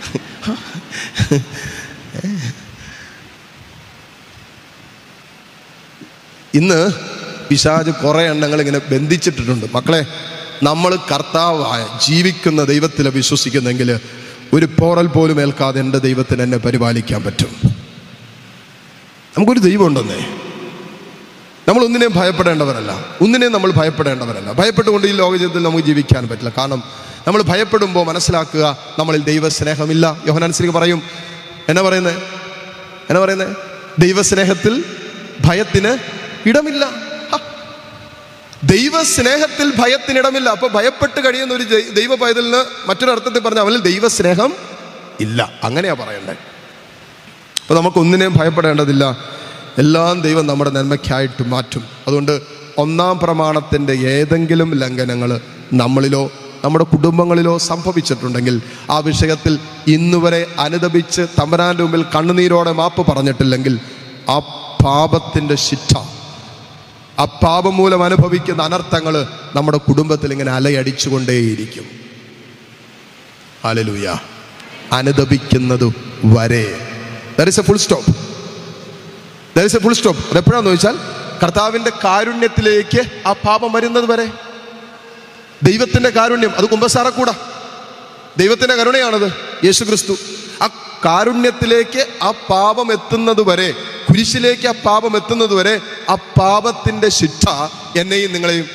ഇന്ന് പിശാജ് കുറെ എണ്ണങ്ങൾ ഇങ്ങനെ ബന്ധിച്ചിട്ടിട്ടുണ്ട് മക്കളെ നമ്മൾ കർത്താവായ ജീവിക്കുന്ന ദൈവത്തിലെ വിശ്വസിക്കുന്നെങ്കിൽ ഒരു പോറൽ പോലും ഏൽക്കാതെ എൻ്റെ ദൈവത്തിന് എന്നെ പരിപാലിക്കാൻ പറ്റും നമുക്കൊരു ദൈവം ഉണ്ടെന്നേ നമ്മൾ ഒന്നിനെയും ഭയപ്പെടേണ്ടവരല്ല ഒന്നിനെയും നമ്മൾ ഭയപ്പെടേണ്ടവരല്ല ഭയപ്പെട്ടുകൊണ്ട് ഈ ലോക ജീവിതത്തിൽ നമുക്ക് ജീവിക്കാൻ പറ്റില്ല കാരണം നമ്മൾ ഭയപ്പെടുമ്പോൾ മനസ്സിലാക്കുക നമ്മളിൽ ദൈവസ്നേഹമില്ല യോഹനാൻസിലേക്ക് പറയും എന്നാ പറയുന്നത് എന്നാ പറയുന്നത് ദൈവസ്നേഹത്തിൽ ഭയത്തിന് ഇടമില്ല ഹ. ദൈവസ്നേഹത്തിൽ ഭയത്തിന് ഇടമില്ല അപ്പൊ ഭയപ്പെട്ട് കഴിയുന്ന ഒരു ജൈ- ദൈവ പൈതലിന് മറ്റൊരർത്ഥത്തിൽ പറഞ്ഞ അവനിൽ ദൈവസ്നേഹം ഇല്ല അങ്ങനെയാ പറയണ്ടേ അപ്പോൾ നമുക്ക് ഒന്നിനെയും ഭയപ്പെടേണ്ടതില്ല എല്ലാം ദൈവം നമ്മുടെ നന്മയ്ക്കായിട്ട് മാറ്റും അതുകൊണ്ട് ഒന്നാം പ്രമാണത്തിൻ്റെ ഏതെങ്കിലും ലംഘനങ്ങൾ നമ്മളിലോ നമ്മുടെ കുടുംബങ്ങളിലോ സംഭവിച്ചിട്ടുണ്ടെങ്കിൽ ആ വിഷയത്തിൽ ഇന്നുവരെ അനുദപിച്ച് തമ്പരാൻ്റെ മുമ്പിൽ കണ്ണുനീരോടെ മാപ്പ് പറഞ്ഞിട്ടില്ലെങ്കിൽ ആ പാപത്തിൻ്റെ ശിക്ഷ ആ പാപം മൂലം അനുഭവിക്കുന്ന അനർത്ഥങ്ങൾ നമ്മുടെ കുടുംബത്തിൽ ഇങ്ങനെ അലയടിച്ചുകൊണ്ടേയിരിക്കും ഹല്ലേലൂയ അനുദപിക്കുന്നത് വരെ there is a full stop there is a full stop എപ്പോഴാന്ന് ചോദിച്ചാൽ കർത്താവിന്റെ കാരുണ്യത്തിലേക്ക് ആ പാപം വരുന്നത് വരെ ദൈവത്തിന്റെ കാരുണ്യം അത് കുമ്പസാറക്കൂടാ ദൈവത്തിന്റെ കരുണയാണത് യേശു ക്രിസ്തു ആ കാരുണ്യത്തിലേക്ക് ആ പാപം എത്തുന്നത് വരെ കുരിശിലേക്ക് ആ പാപം എത്തുന്നത് വരെ ആ പാപത്തിന്റെ ശിക്ഷ എന്നെയും നിങ്ങളെയും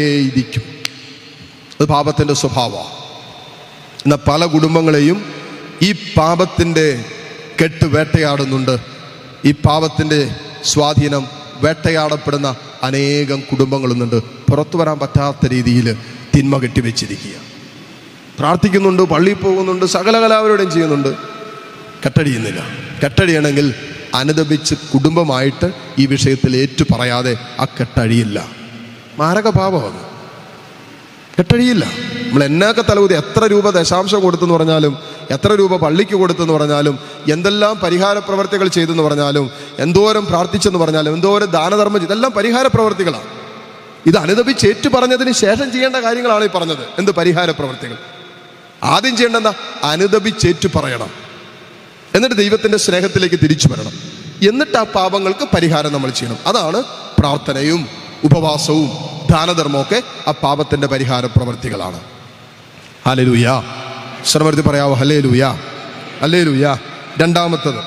വേട്ടയാടിക്കൊണ്ടേയിരിക്കും അത് പാപത്തിന്റെ സ്വഭാവമാണ് എന്നാൽ പല കുടുംബങ്ങളെയും ഈ പാപത്തിൻ്റെ കെട്ട് വേട്ടയാടുന്നുണ്ട് ഈ പാപത്തിൻ്റെ സ്വാധീനം വേട്ടയാടപ്പെടുന്ന അനേകം കുടുംബങ്ങളുന്നുണ്ട് പുറത്തു വരാൻ പറ്റാത്ത രീതിയിൽ തിന്മ കെട്ടിവെച്ചിരിക്കുക പ്രാർത്ഥിക്കുന്നുണ്ട് പള്ളിയിൽ പോകുന്നുണ്ട് സകല കലാവരോടും ചെയ്യുന്നുണ്ട് കെട്ടടിയുന്നില്ല കെട്ടടിയണമെങ്കിൽ അനുദപിച്ച് കുടുംബമായിട്ട് ഈ വിഷയത്തിൽ ഏറ്റു പറയാതെ ആ കെട്ടഴിയില്ല മാരക പാപമാണ് കെട്ടഴിയില്ല നമ്മൾ എന്നൊക്കെ തലകുതി എത്ര രൂപ ദശാംശം കൊടുത്തെന്ന് പറഞ്ഞാലും എത്ര രൂപ പള്ളിക്ക് കൊടുത്തെന്ന് പറഞ്ഞാലും എന്തെല്ലാം പരിഹാര പ്രവർത്തികൾ ചെയ്തെന്ന് പറഞ്ഞാലും എന്തോരം പ്രാർത്ഥിച്ചെന്ന് പറഞ്ഞാലും എന്തോരം ദാനധർമ്മം ചെയ്തു ഇതെല്ലാം പരിഹാര പ്രവർത്തികളാണ് ഇത് അനുദപിച്ച് ഏറ്റു പറഞ്ഞതിന് ശേഷം ചെയ്യേണ്ട കാര്യങ്ങളാണ് ഈ പറഞ്ഞത് എന്ത് പരിഹാര പ്രവർത്തികൾ ആദ്യം ചെയ്യേണ്ട എന്താ അനുദപിച്ചേറ്റു പറയണം എന്നിട്ട് ദൈവത്തിന്റെ സ്നേഹത്തിലേക്ക് തിരിച്ചു വരണം എന്നിട്ട് ആ പാപങ്ങൾക്ക് പരിഹാരം നമ്മൾ ചെയ്യണം അതാണ് പ്രാർത്ഥനയും ഉപവാസവും ദാനധർമ്മവും ഒക്കെ ആ പാപത്തിന്റെ പരിഹാര പ്രവർത്തികളാണ് ഹലേ ശ്രമർത്തി പറയാവോ ഹലേ ലൂയ ഹലേ ലൂയ രണ്ടാമത്തത്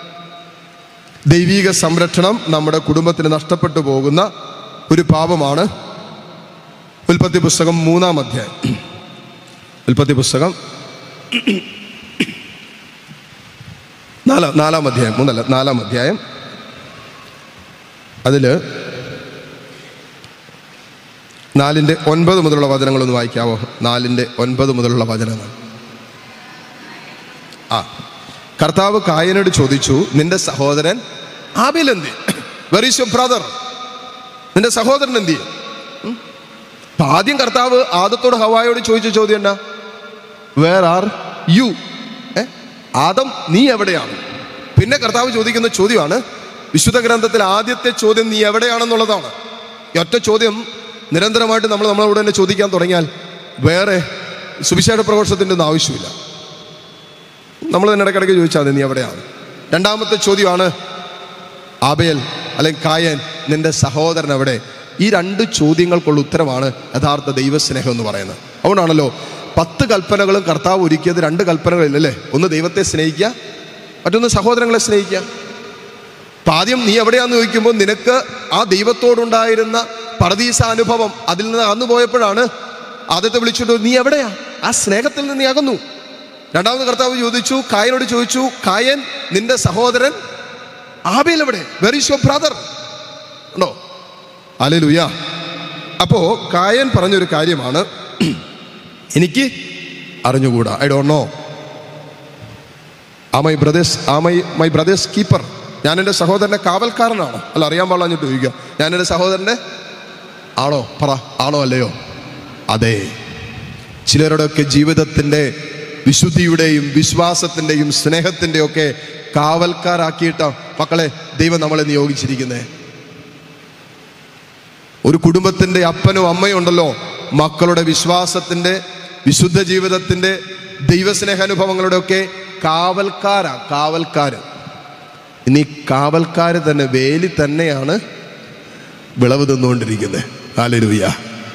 ദൈവീക സംരക്ഷണം നമ്മുടെ കുടുംബത്തിന് നഷ്ടപ്പെട്ടു പോകുന്ന ഒരു പാപമാണ് ഉൽപ്പത്തി പുസ്തകം മൂന്നാം അധ്യായം ഉൽപ്പത്തി പുസ്തകം നാലാം നാലാം അധ്യായം മൂന്നല്ല നാലാം അധ്യായം അതിൽ നാലിൻ്റെ ഒൻപത് മുതലുള്ള വചനങ്ങളൊന്ന് വായിക്കാവോ നാലിൻ്റെ ഒൻപത് മുതലുള്ള വചനങ്ങൾ ആ കർത്താവ് കായനോട് ചോദിച്ചു നിന്റെ സഹോദരൻ ആബിൽ എന്തി വെർ ഈസ് യുവർ ബ്രദർ നിന്റെ സഹോദരൻ എന്തി അപ്പൊ ആദ്യം കർത്താവ് ആദത്തോട് ഹവായോട് ചോദിച്ച ചോദ്യം എന്നാ വേർ ആർ യു ആദം നീ എവിടെയാണ് പിന്നെ കർത്താവ് ചോദിക്കുന്ന ചോദ്യമാണ് വിശുദ്ധ ഗ്രന്ഥത്തിൽ ആദ്യത്തെ ചോദ്യം നീ എവിടെയാണെന്നുള്ളതാണ് ഈ ഒറ്റ ചോദ്യം നിരന്തരമായിട്ട് നമ്മൾ നമ്മളോട് തന്നെ ചോദിക്കാൻ തുടങ്ങിയാൽ വേറെ സുവിശേഷ പ്രഘോഷത്തിൻ്റെ ഒന്നും ആവശ്യമില്ല നമ്മൾ തന്നെ ഇടയ്ക്കിടയ്ക്ക് ചോദിച്ചാൽ മതി നീ എവിടെയാണ് രണ്ടാമത്തെ ചോദ്യമാണ് ആബേൽ അല്ലെങ്കിൽ കായൻ നിന്റെ സഹോദരൻ എവിടെ ഈ രണ്ട് ചോദ്യങ്ങൾക്കുള്ള ഉത്തരമാണ് യഥാർത്ഥ ദൈവസ്നേഹം എന്ന് പറയുന്നത് അതുകൊണ്ടാണല്ലോ പത്ത് കൽപ്പനകളും കർത്താവ് ഒരുക്കിയത് രണ്ട് കൽപ്പനകളില്ലല്ലേ ഒന്ന് ദൈവത്തെ സ്നേഹിക്കുക മറ്റൊന്ന് സഹോദരങ്ങളെ സ്നേഹിക്കുക അപ്പൊ ആദ്യം നീ എവിടെയാന്ന് ചോദിക്കുമ്പോൾ നിനക്ക് ആ ദൈവത്തോടുണ്ടായിരുന്ന പരദീസ അനുഭവം അതിൽ നിന്ന് അകന്നു പോയപ്പോഴാണ് ആദ്യത്തെ വിളിച്ചിട്ട് നീ എവിടെയാ ആ സ്നേഹത്തിൽ നിന്ന് നീ അകന്നു രണ്ടാമത് കർത്താവ് ചോദിച്ചു കായനോട് ചോദിച്ചു കായൻ നിന്റെ സഹോദരൻ ആബേൽ എവിടെ വെർ ഈസ് യുവർ ബ്രദർ ഉണ്ടോ അലലുയ അപ്പോ കായൻ പറഞ്ഞൊരു കാര്യമാണ് എനിക്ക് അറിഞ്ഞുകൂടാ I don't know ah my brothers ah my my brother's keeper ഞാൻ എൻ്റെ സഹോദരൻ്റെ കാവൽക്കാരനാണോ അല്ല അറിയാൻ പാടില്ലാഞ്ഞിട്ട് ചോദിക്കുക ഞാൻ എൻ്റെ സഹോദരൻ്റെ ആണോ പറ ആണോ അല്ലയോ അതെ ചിലരുടെയൊക്കെ ജീവിതത്തിൻ്റെ വിശുദ്ധിയുടെയും വിശ്വാസത്തിൻ്റെയും സ്നേഹത്തിൻ്റെയും ഒക്കെ കാവൽക്കാരാക്കിയിട്ട മക്കളെ ദൈവം നമ്മളെ നിയോഗിച്ചിരിക്കുന്നേ ഒരു കുടുംബത്തിൻ്റെ അപ്പനും അമ്മയും ഉണ്ടല്ലോ മക്കളുടെ വിശ്വാസത്തിൻ്റെ വിശുദ്ധ ജീവിതത്തിൻ്റെ ദൈവസ്നേഹാനുഭവങ്ങളുടെ ഒക്കെ കാവൽക്കാരാ കാവൽക്കാര് ഇനി കാവൽക്കാര് തന്നെ വേലി തന്നെയാണ് വിളവ് തിന്നുകൊണ്ടിരിക്കുന്നത് ആലരുയ്യ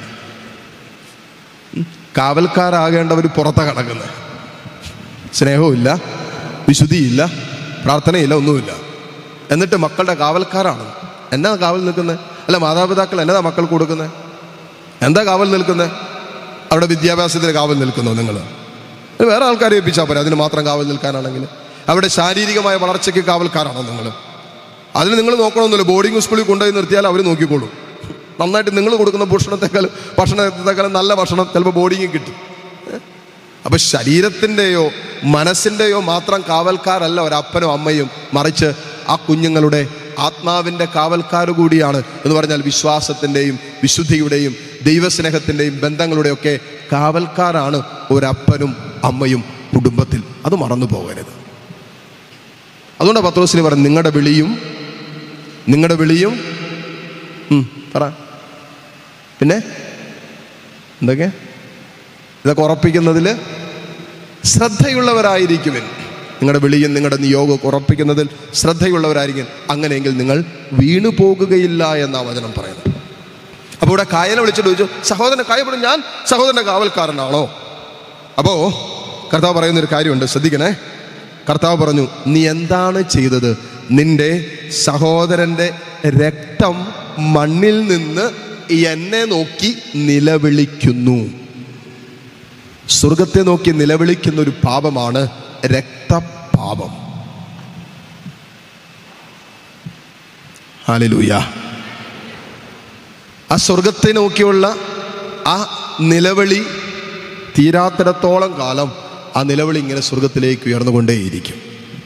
കാവൽക്കാരാകേണ്ടവർ പുറത്താ കിടക്കുന്നത് സ്നേഹവുമില്ല വിശുദ്ധിയില്ല പ്രാർത്ഥനയില്ല ഒന്നുമില്ല എന്നിട്ട് മക്കളുടെ കാവൽക്കാരാണ് എന്നാ കാവൽ നിൽക്കുന്നത് അല്ല മാതാപിതാക്കൾ എന്നതാ മക്കൾക്ക് കൊടുക്കുന്നത് എന്താ കാവൽ നിൽക്കുന്നത് അവരുടെ വിദ്യാഭ്യാസത്തിന് കാവൽ നിൽക്കുന്നോ നിങ്ങൾ വേറെ ആൾക്കാരെ ഏൽപ്പിച്ചാൽ പോരെ അതിന് മാത്രം കാവൽ നിൽക്കാനാണെങ്കിൽ അവിടെ ശാരീരികമായ വളർച്ചയ്ക്ക് കാവൽക്കാരാണോ നിങ്ങൾ അതിന് നിങ്ങൾ നോക്കണമെന്നില്ല ബോർഡിംഗ് സ്കൂളിൽ കൊണ്ടുപോയി നിർത്തിയാൽ അവർ നോക്കിക്കോളും നന്നായിട്ട് നിങ്ങൾ കൊടുക്കുന്ന ഭക്ഷണത്തെക്കാൾ ഭക്ഷണത്തെക്കാളും നല്ല ഭക്ഷണം ചിലപ്പോൾ ബോർഡിങ്ങിൽ കിട്ടും അപ്പൊ ശരീരത്തിൻ്റെയോ മനസ്സിൻ്റെയോ മാത്രം കാവൽക്കാരല്ല ഒരപ്പനും അമ്മയും മറിച്ച് ആ കുഞ്ഞുങ്ങളുടെ ആത്മാവിൻ്റെ കാവൽക്കാർ കൂടിയാണ് എന്ന് പറഞ്ഞാൽ വിശ്വാസത്തിൻ്റെയും വിശുദ്ധിയുടെയും ദൈവസ്നേഹത്തിൻ്റെയും ബന്ധങ്ങളുടെയൊക്കെ കാവൽക്കാരാണ് ഒരപ്പനും അമ്മയും കുടുംബത്തിൽ അത് മറന്നു പോകരുത് അതുകൊണ്ട് പത്രോസിന് പറഞ്ഞു നിങ്ങളുടെ വിളിയും നിങ്ങളുടെ വിളിയും ഉം, പറ പിന്നെ എന്തൊക്കെ ഇതൊക്കെ ഉറപ്പിക്കുന്നതിൽ ശ്രദ്ധയുള്ളവരായിരിക്കുവിൻ നിങ്ങളുടെ വിളിയും നിങ്ങളുടെ നിയോഗവും ഉറപ്പിക്കുന്നതിൽ ശ്രദ്ധയുള്ളവരായിരിക്കും അങ്ങനെയെങ്കിൽ നിങ്ങൾ വീണു പോകുകയില്ല എന്ന വചനം പറയുന്നത് അപ്പോൾ ഇവിടെ കായനെ വിളിച്ചിട്ട് ചോദിച്ചു സഹോദരൻ കായപ്പെടും ഞാൻ സഹോദരൻ്റെ കാവൽക്കാരനാണോ അപ്പോൾ കർത്താവ് പറയുന്ന ഒരു കാര്യമുണ്ട് ശ്രദ്ധിക്കണേ കർത്താവ് പറഞ്ഞു നീ എന്താണ് ചെയ്തത് നിന്റെ സഹോദരൻ്റെ രക്തം മണ്ണിൽ നിന്ന് എന്നെ നോക്കി നിലവിളിക്കുന്നു സ്വർഗത്തെ നോക്കി നിലവിളിക്കുന്ന ഒരു പാപമാണ് രക്തപാപം ഹാലലൂയ ആ സ്വർഗത്തെ നോക്കിയുള്ള ആ നിലവിളി തീരാത്തിടത്തോളം കാലം ആ നിലവിളി ഇങ്ങനെ സ്വർഗത്തിലേക്ക് ഉയർന്നുകൊണ്ടേയിരിക്കും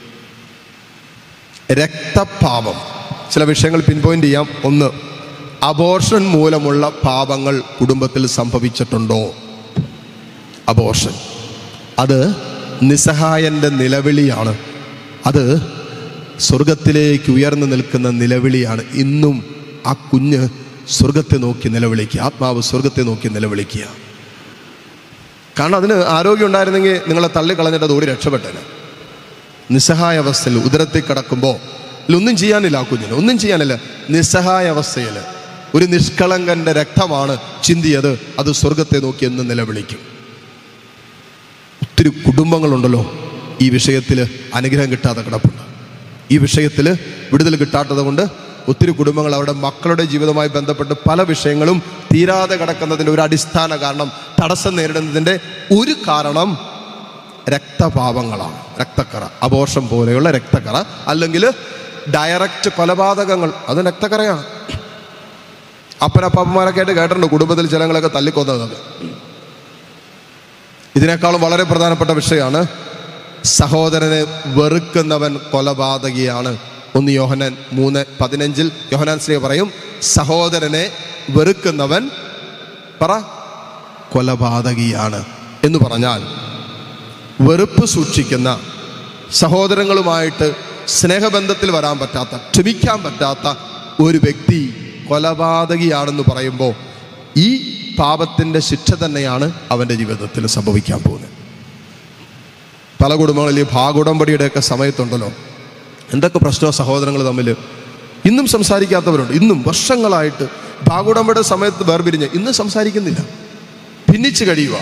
രക്തപാപം ചില വിഷയങ്ങൾ പിൻപോയിന്റ് ചെയ്യാം ഒന്ന് അബോർഷൻ മൂലമുള്ള പാപങ്ങൾ കുടുംബത്തിൽ സംഭവിച്ചിട്ടുണ്ടോ അബോർഷൻ അത് നിസ്സഹായൻ്റെ നിലവിളിയാണ് അത് സ്വർഗത്തിലേക്ക് ഉയർന്നു നിൽക്കുന്ന നിലവിളിയാണ് ഇന്നും ആ കുഞ്ഞ് സ്വർഗത്തെ നോക്കി നിലവിളിക്കുക ആത്മാവ് സ്വർഗത്തെ നോക്കി നിലവിളിക്കുക കാരണം അതിന് ആരോഗ്യം ഉണ്ടായിരുന്നെങ്കിൽ നിങ്ങളെ തള്ളിക്കളഞ്ഞിട്ട് അത് ഓടി രക്ഷപ്പെട്ടേനെ നിസ്സഹായ അവസ്ഥയിൽ ഉദരത്തിൽ കിടക്കുമ്പോൾ ഒന്നും ചെയ്യാനില്ല ആ കുഞ്ഞിന് ഒന്നും ചെയ്യാനില്ല നിസ്സഹായ അവസ്ഥയിൽ ഒരു നിഷ്കളങ്കന്റെ രക്തമാണ് ചിന്തിയത് അത് സ്വർഗത്തെ നോക്കി എന്ന് നിലവിളിക്കും ഒത്തിരി കുടുംബങ്ങളുണ്ടല്ലോ ഈ വിഷയത്തിൽ അനുഗ്രഹം കിട്ടാതെ കിടപ്പുണ്ട് ഈ വിഷയത്തിൽ വിടുതൽ കിട്ടാത്തത് കൊണ്ട് ഒത്തിരി കുടുംബങ്ങൾ അവരുടെ മക്കളുടെ ജീവിതവുമായി ബന്ധപ്പെട്ട് പല വിഷയങ്ങളും തീരാതെ കിടക്കുന്നതിൻ്റെ ഒരു അടിസ്ഥാന കാരണം തടസ്സം നേരിടുന്നതിൻ്റെ ഒരു കാരണം രക്തപാപങ്ങളാണ് രക്തക്കറ അബോഷം പോലെയുള്ള രക്തക്കറ അല്ലെങ്കിൽ ഡയറക്റ്റ് കൊലപാതകങ്ങൾ അത് രക്തക്കറയാണ് അപ്പനപ്പാപ്പന്മാരൊക്കെ ആയിട്ട് കേട്ടിട്ടുണ്ട് കുടുംബത്തിൽ ചിലങ്ങളൊക്കെ തല്ലിക്കൊന്നത് ഇതിനേക്കാളും വളരെ പ്രധാനപ്പെട്ട വിഷയമാണ് സഹോദരനെ വെറുക്കുന്നവൻ കൊലപാതകിയാണ് ഒന്ന് യോഹനാൻ മൂന്ന് പതിനഞ്ചിൽ യോഹനാൻ ശ്രീ പറയും സഹോദരനെ വെറുക്കുന്നവൻ പറ കൊലപാതകിയാണ് എന്ന് പറഞ്ഞാൽ വെറുപ്പ് സൂക്ഷിക്കുന്ന സഹോദരങ്ങളുമായിട്ട് സ്നേഹബന്ധത്തിൽ വരാൻ പറ്റാത്ത ക്ഷമിക്കാൻ പറ്റാത്ത ഒരു വ്യക്തി കൊലപാതകിയാണെന്ന് പറയുമ്പോൾ ഈ പാപത്തിൻ്റെ ശിക്ഷ തന്നെയാണ് അവൻ്റെ ജീവിതത്തിൽ സംഭവിക്കാൻ പോകുന്നത് പല കുടുംബങ്ങളിൽ ഈ ഭാഗുടമ്പടിയുടെയൊക്കെ സമയത്തുണ്ടല്ലോ എന്തൊക്കെ പ്രശ്നമാണ് സഹോദരങ്ങൾ തമ്മിൽ ഇന്നും സംസാരിക്കാത്തവരുണ്ട് ഇന്നും വർഷങ്ങളായിട്ട് ഭാഗുടമ്പയുടെ സമയത്ത് വേർപിരിഞ്ഞ് ഇന്ന് സംസാരിക്കുന്നില്ല ഭിന്നിച്ച് കഴിയുക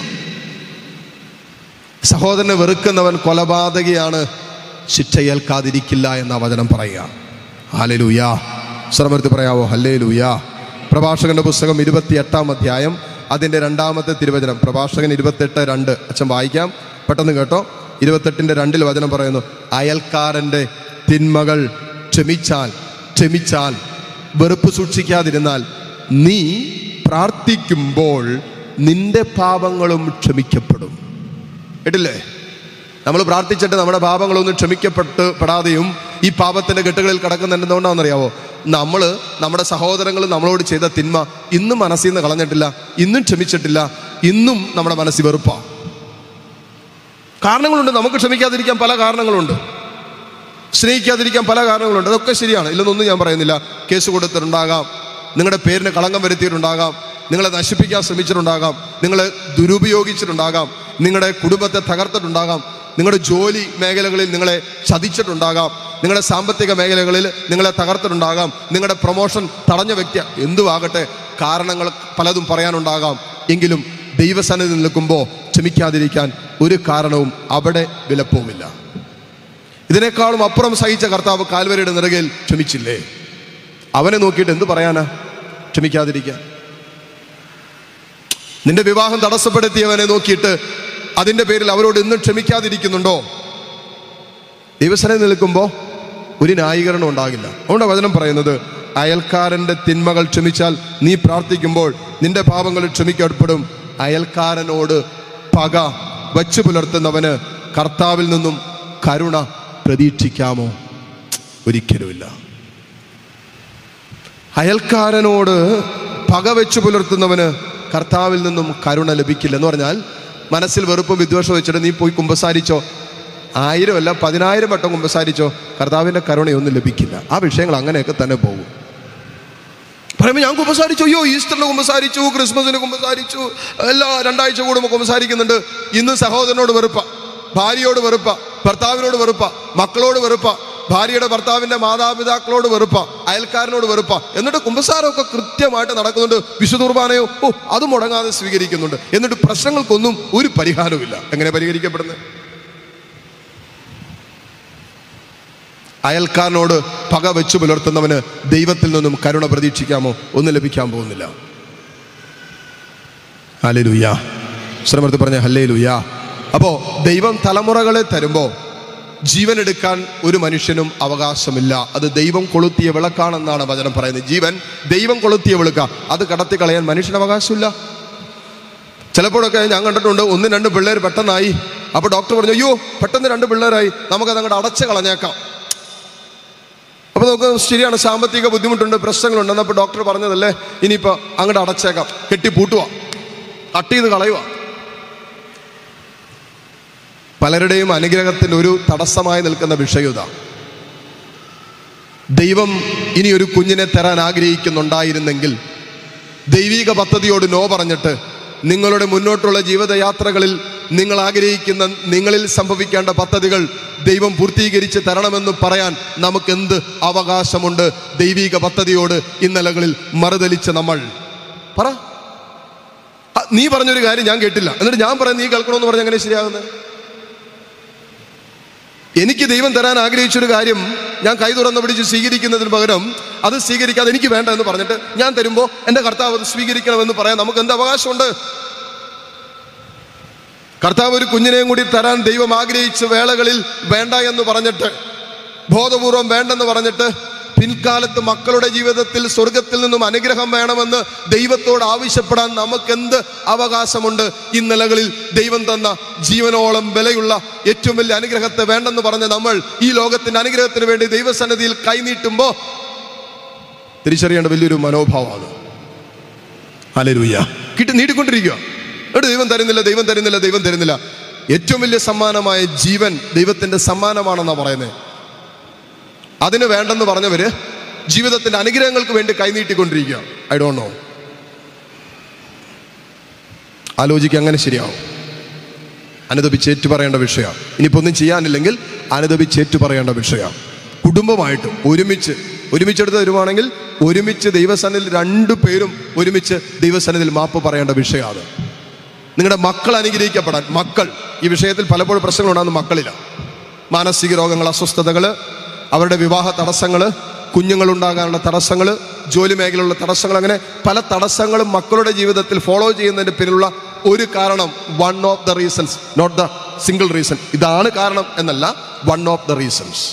സഹോദരനെ വെറുക്കുന്നവൻ കൊലപാതകയാണ് ശിക്ഷ ഏൽക്കാതിരിക്കില്ല എന്ന വചനം പറയുക ഹാലലൂയാ ശ്രമർത്തി പറയാവോ ഹല്ലേ ലൂയാ പ്രഭാഷകന്റെ പുസ്തകം ഇരുപത്തി എട്ടാം അധ്യായം അതിൻ്റെ രണ്ടാമത്തെ തിരുവചനം പ്രഭാഷകൻ ഇരുപത്തെട്ട് രണ്ട് അച്ഛൻ വായിക്കാം പെട്ടെന്ന് കേട്ടോ ഇരുപത്തെട്ടിൻ്റെ രണ്ടിൽ വചനം പറയുന്നു അയൽക്കാരൻ്റെ തിന്മകൾ ക്ഷമിച്ചാൽ ക്ഷമിച്ചാൽ വെറുപ്പ് സൂക്ഷിക്കാതിരുന്നാൽ നീ പ്രാർത്ഥിക്കുമ്പോൾ നിന്റെ പാപങ്ങളും ക്ഷമിക്കപ്പെടും കേട്ടില്ലേ നമ്മൾ പ്രാർത്ഥിച്ചിട്ട് നമ്മുടെ പാപങ്ങളൊന്നും ക്ഷമിക്കപ്പെട്ട് പെടാതെയും ഈ പാപത്തിന്റെ കെട്ടുകളിൽ കിടക്കുന്നുണ്ട് എന്തുകൊണ്ടാണെന്നറിയാവോ നമ്മൾ നമ്മുടെ സഹോദരങ്ങൾ നമ്മളോട് ചെയ്ത തിന്മ ഇന്നും മനസ്സിൽ നിന്ന് കളഞ്ഞിട്ടില്ല ഇന്നും ക്ഷമിച്ചിട്ടില്ല ഇന്നും നമ്മുടെ മനസ്സിൽ വെറുപ്പാ കാരണങ്ങളുണ്ട് നമുക്ക് ക്ഷമിക്കാതിരിക്കാൻ പല കാരണങ്ങളുണ്ട് സ്നേഹിക്കാതിരിക്കാൻ പല കാരണങ്ങളുണ്ട് അതൊക്കെ ശരിയാണ് ഇല്ലെന്നൊന്നും ഞാൻ പറയുന്നില്ല കേസ് കൊടുത്തിട്ടുണ്ടാകാം നിങ്ങളുടെ പേരിന് കളങ്കം വരുത്തിയിട്ടുണ്ടാകാം നിങ്ങളെ നശിപ്പിക്കാൻ ശ്രമിച്ചിട്ടുണ്ടാകാം നിങ്ങളെ ദുരുപയോഗിച്ചിട്ടുണ്ടാകാം നിങ്ങളുടെ കുടുംബത്തെ തകർത്തിട്ടുണ്ടാകാം നിങ്ങളുടെ ജോലി മേഖലകളിൽ നിങ്ങളെ ചതിച്ചിട്ടുണ്ടാകാം നിങ്ങളുടെ സാമ്പത്തിക മേഖലകളിൽ നിങ്ങളെ തകർത്തിട്ടുണ്ടാകാം നിങ്ങളുടെ പ്രൊമോഷൻ തടഞ്ഞ വ്യക്തി എന്തുവാകട്ടെ കാരണങ്ങൾ പലതും പറയാനുണ്ടാകാം എങ്കിലും ദൈവസന്നിധി നിൽക്കുമ്പോൾ ക്ഷമിക്കാതിരിക്കാൻ ഒരു കാരണവും അവിടെ വിലപ്പോവില്ല ഇതിനേക്കാളും അപ്പുറം സഹിച്ച കർത്താവ് കാൽവരിയുടെ നിറകയിൽ ക്ഷമിച്ചില്ലേ അവനെ നോക്കിയിട്ട് എന്ത് പറയാനാ ക്ഷമിക്കാതിരിക്കാൻ നിന്റെ വിവാഹം തടസ്സപ്പെടുത്തിയവനെ നോക്കിയിട്ട് അതിൻ്റെ പേരിൽ അവരോട് ഇന്നും ക്ഷമിക്കാതിരിക്കുന്നുണ്ടോ ദൈവസനെ നിൽക്കുമ്പോൾ ഒരു ന്യായീകരണം ഉണ്ടാകില്ല അതുകൊണ്ട് വചനം പറയുന്നത് അയൽക്കാരൻ്റെ തിന്മകൾ ക്ഷമിച്ചാൽ നീ പ്രാർത്ഥിക്കുമ്പോൾ നിന്റെ പാപങ്ങൾ ക്ഷമിക്കപ്പെടും അയൽക്കാരനോട് പക വച്ചു പുലർത്തുന്നവന് കർത്താവിൽ നിന്നും കരുണ പ്രതീക്ഷിക്കാമോ ഒരിക്കലുമില്ല അയൽക്കാരനോട് പക വെച്ച് പുലർത്തുന്നവന് കർത്താവിൽ നിന്നും കരുണ ലഭിക്കില്ല എന്ന് പറഞ്ഞാൽ മനസ്സിൽ വെറുപ്പും വിദ്വേഷവും വെച്ചിട്ട് നീ പോയി കുമ്പസാരിച്ചോ ആയിരം അല്ല പതിനായിരം വട്ടം കുമ്പസാരിച്ചോ കർത്താവിൻ്റെ കരുണയൊന്നും ലഭിക്കില്ല ആ വിഷയങ്ങൾ അങ്ങനെയൊക്കെ തന്നെ പോകും പറയുമ്പോൾ ഞാൻ കുമ്പസാരിച്ചു അയ്യോ ഈസ്റ്ററിന് കുമ്പസാരിച്ചു ക്രിസ്മസിന് കുമ്പസാരിച്ചു എല്ലാ രണ്ടാഴ്ച കൂടുമ്പോൾ കുമ്പസാരിക്കുന്നുണ്ട് ഇന്ന് സഹോദരനോട് വെറുപ്പ ഭാര്യയോട് വെറുപ്പ ഭർത്താവിനോട് വെറുപ്പ മക്കളോട് വെറുപ്പ ഭാര്യയുടെ ഭർത്താവിന്റെ മാതാപിതാക്കളോട് വെറുപ്പ അയൽക്കാരനോട് വെറുപ്പ എന്നിട്ട് കുമ്പസാരമൊക്കെ കൃത്യമായിട്ട് നടക്കുന്നുണ്ട് വിശുദ്ധ കുർബാനയോ ഓ അത് മുടങ്ങാതെ സ്വീകരിക്കുന്നുണ്ട് എന്നിട്ട് പ്രശ്നങ്ങൾക്കൊന്നും ഒരു പരിഹാരവുമില്ല എങ്ങനെ പരിഹരിക്കപ്പെടുന്നത് അയൽക്കാരനോട് പക വെച്ചു പുലർത്തുന്നവന് ദൈവത്തിൽ നിന്നും കരുണ പ്രതീക്ഷിക്കാമോ ഒന്നും ലഭിക്കാൻ പോകുന്നില്ല ഹല്ലേ ലുയ്യ ശ്രമത്തിൽ പറഞ്ഞ ഹല്ലേ ലുയ്യ അപ്പോൾ ദൈവം തലമുറകളെ തരുമ്പോൾ ജീവൻ എടുക്കാൻ ഒരു മനുഷ്യനും അവകാശമില്ല അത് ദൈവം കൊളുത്തിയ വിളക്കാണെന്നാണ് വചനം പറയുന്നത് ജീവൻ ദൈവം കൊളുത്തിയ വിളക്ക അത് കടത്തി കളയാൻ മനുഷ്യന് അവകാശമില്ല ചിലപ്പോഴൊക്കെ ഞാൻ കണ്ടിട്ടുണ്ട് ഒന്ന് രണ്ട് പിള്ളേർ പെട്ടെന്നായി അപ്പോൾ ഡോക്ടർ പറഞ്ഞു അയ്യോ പെട്ടെന്ന് രണ്ട് പിള്ളേരായി നമുക്കത് അങ്ങോട്ട് അടച്ച് കളഞ്ഞേക്കാം അപ്പോൾ നമുക്ക് ശരിയാണ് സാമ്പത്തിക ബുദ്ധിമുട്ടുണ്ട് പ്രശ്നങ്ങളുണ്ട് എന്നപ്പോൾ ഡോക്ടർ പറഞ്ഞതല്ലേ ഇനിയിപ്പോൾ അങ്ങോട്ട് അടച്ചേക്കാം കെട്ടി പൂട്ടുക കട്ട് ചെയ്ത് കളയുക പലരുടെയും അനുഗ്രഹത്തിന് ഒരു തടസ്സമായി നിൽക്കുന്ന വിഷയം ഇതാ ദൈവം ഇനി ഒരു കുഞ്ഞിനെ തരാൻ ആഗ്രഹിക്കുന്നുണ്ടായിരുന്നെങ്കിൽ ദൈവിക പദ്ധതിയോട് നോ പറഞ്ഞിട്ട് നിങ്ങളുടെ മുന്നോട്ടുള്ള ജീവിതയാത്രകളിൽ നിങ്ങൾ ആഗ്രഹിക്കുന്ന നിങ്ങളിൽ സംഭവിക്കേണ്ട പദ്ധതികൾ ദൈവം പൂർത്തീകരിച്ച് തരണമെന്ന് പറയാൻ നമുക്ക് എന്ത് അവകാശമുണ്ട് ദൈവിക പദ്ധതിയോട് ഇന്നലകളിൽ മറുതലിച്ച് നമ്മൾ പറ ആ, നീ പറഞ്ഞൊരു കാര്യം ഞാൻ കേട്ടില്ല എന്നിട്ട് ഞാൻ പറയാം നീ കേൾക്കണമെന്ന് പറഞ്ഞ എങ്ങനെ ശരിയാകുന്നത് എനിക്ക് ദൈവം തരാൻ ആഗ്രഹിച്ചൊരു കാര്യം ഞാൻ കൈ തുറന്ന് പിടിച്ച് സ്വീകരിക്കുന്നതിന് പകരം അത് സ്വീകരിക്കാതെ എനിക്ക് വേണ്ട എന്ന് പറഞ്ഞിട്ട് ഞാൻ തരുമ്പോൾ എൻ്റെ കർത്താവ് അത് സ്വീകരിക്കണമെന്ന് പറയാൻ നമുക്ക് എന്ത് അവകാശമുണ്ട് കർത്താവ് ഒരു കുഞ്ഞിനെയും കൂടി തരാൻ ദൈവം ആഗ്രഹിച്ച വേളകളിൽ വേണ്ട എന്ന് പറഞ്ഞിട്ട് ബോധപൂർവം വേണ്ടെന്ന് പറഞ്ഞിട്ട് പിൻകാലത്ത് മക്കളുടെ ജീവിതത്തിൽ സ്വർഗത്തിൽ നിന്നും അനുഗ്രഹം വേണമെന്ന് ദൈവത്തോട് ആവശ്യപ്പെടാൻ നമുക്കെന്ത് അവകാശമുണ്ട് ഈ നിലകളിൽ ദൈവം തന്ന ജീവനോളം വിലയുള്ള ഏറ്റവും വലിയ അനുഗ്രഹത്തെ വേണ്ടെന്ന് പറഞ്ഞ നമ്മൾ ഈ ലോകത്തിന്റെ അനുഗ്രഹത്തിന് വേണ്ടി ദൈവസന്നിധിയിൽ കൈനീട്ടുമ്പോൾ തിരിച്ചറിയേണ്ട വലിയൊരു മനോഭാവമാണ് അലരൂയ്യ കിട്ടി നീട്ടിക്കൊണ്ടിരിക്കുക എന്നിട്ട് ദൈവം തരുന്നില്ല ദൈവം തരുന്നില്ല ദൈവം തരുന്നില്ല ഏറ്റവും വലിയ സമ്മാനമായ ജീവൻ ദൈവത്തിന്റെ സമ്മാനമാണെന്നാണ് പറയുന്നത് അതിന് വേണ്ടെന്ന് പറഞ്ഞവര് ജീവിതത്തിന്റെ അനുഗ്രഹങ്ങൾക്ക് വേണ്ടി കൈനീട്ടിക്കൊണ്ടിരിക്കുക ഐ ഡോണ്ട് നോ ആലോചിക്കുക അങ്ങനെ ശരിയാവും അനുദപിച്ചേറ്റു പറയേണ്ട വിഷയമാണ് ഇനിയിപ്പോൾ ഒന്നും ചെയ്യാനില്ലെങ്കിൽ അനുദപിച്ചേറ്റു പറയേണ്ട വിഷയമാണ് കുടുംബമായിട്ട് ഒരുമിച്ച് ഒരുമിച്ചെടുത്ത് തരുവാണെങ്കിൽ ഒരുമിച്ച് ദൈവസന്നിധിയിൽ രണ്ടു പേരും ഒരുമിച്ച് ദൈവസന്നിധിയിൽ മാപ്പ് പറയേണ്ട വിഷയമാണ് നിങ്ങളുടെ മക്കൾ അനുഗ്രഹിക്കപ്പെടാൻ മക്കൾ ഈ വിഷയത്തിൽ പലപ്പോഴും പ്രശ്നങ്ങളുണ്ടാകുന്ന മക്കളില്ല മാനസിക രോഗങ്ങൾ അസ്വസ്ഥതകൾ അവരുടെ വിവാഹ തടസ്സങ്ങൾ കുഞ്ഞുങ്ങളുണ്ടാകാനുള്ള തടസ്സങ്ങൾ ജോലി മേഖലയിലുള്ള തടസ്സങ്ങൾ അങ്ങനെ പല തടസ്സങ്ങളും മക്കളുടെ ജീവിതത്തിൽ ഫോളോ ചെയ്യുന്നതിൻ്റെ പിന്നിലുള്ള ഒരു കാരണം one of the reasons not the single reason ഇതാണ് കാരണം എന്നല്ല വൺ ഓഫ് ദ റീസൺസ്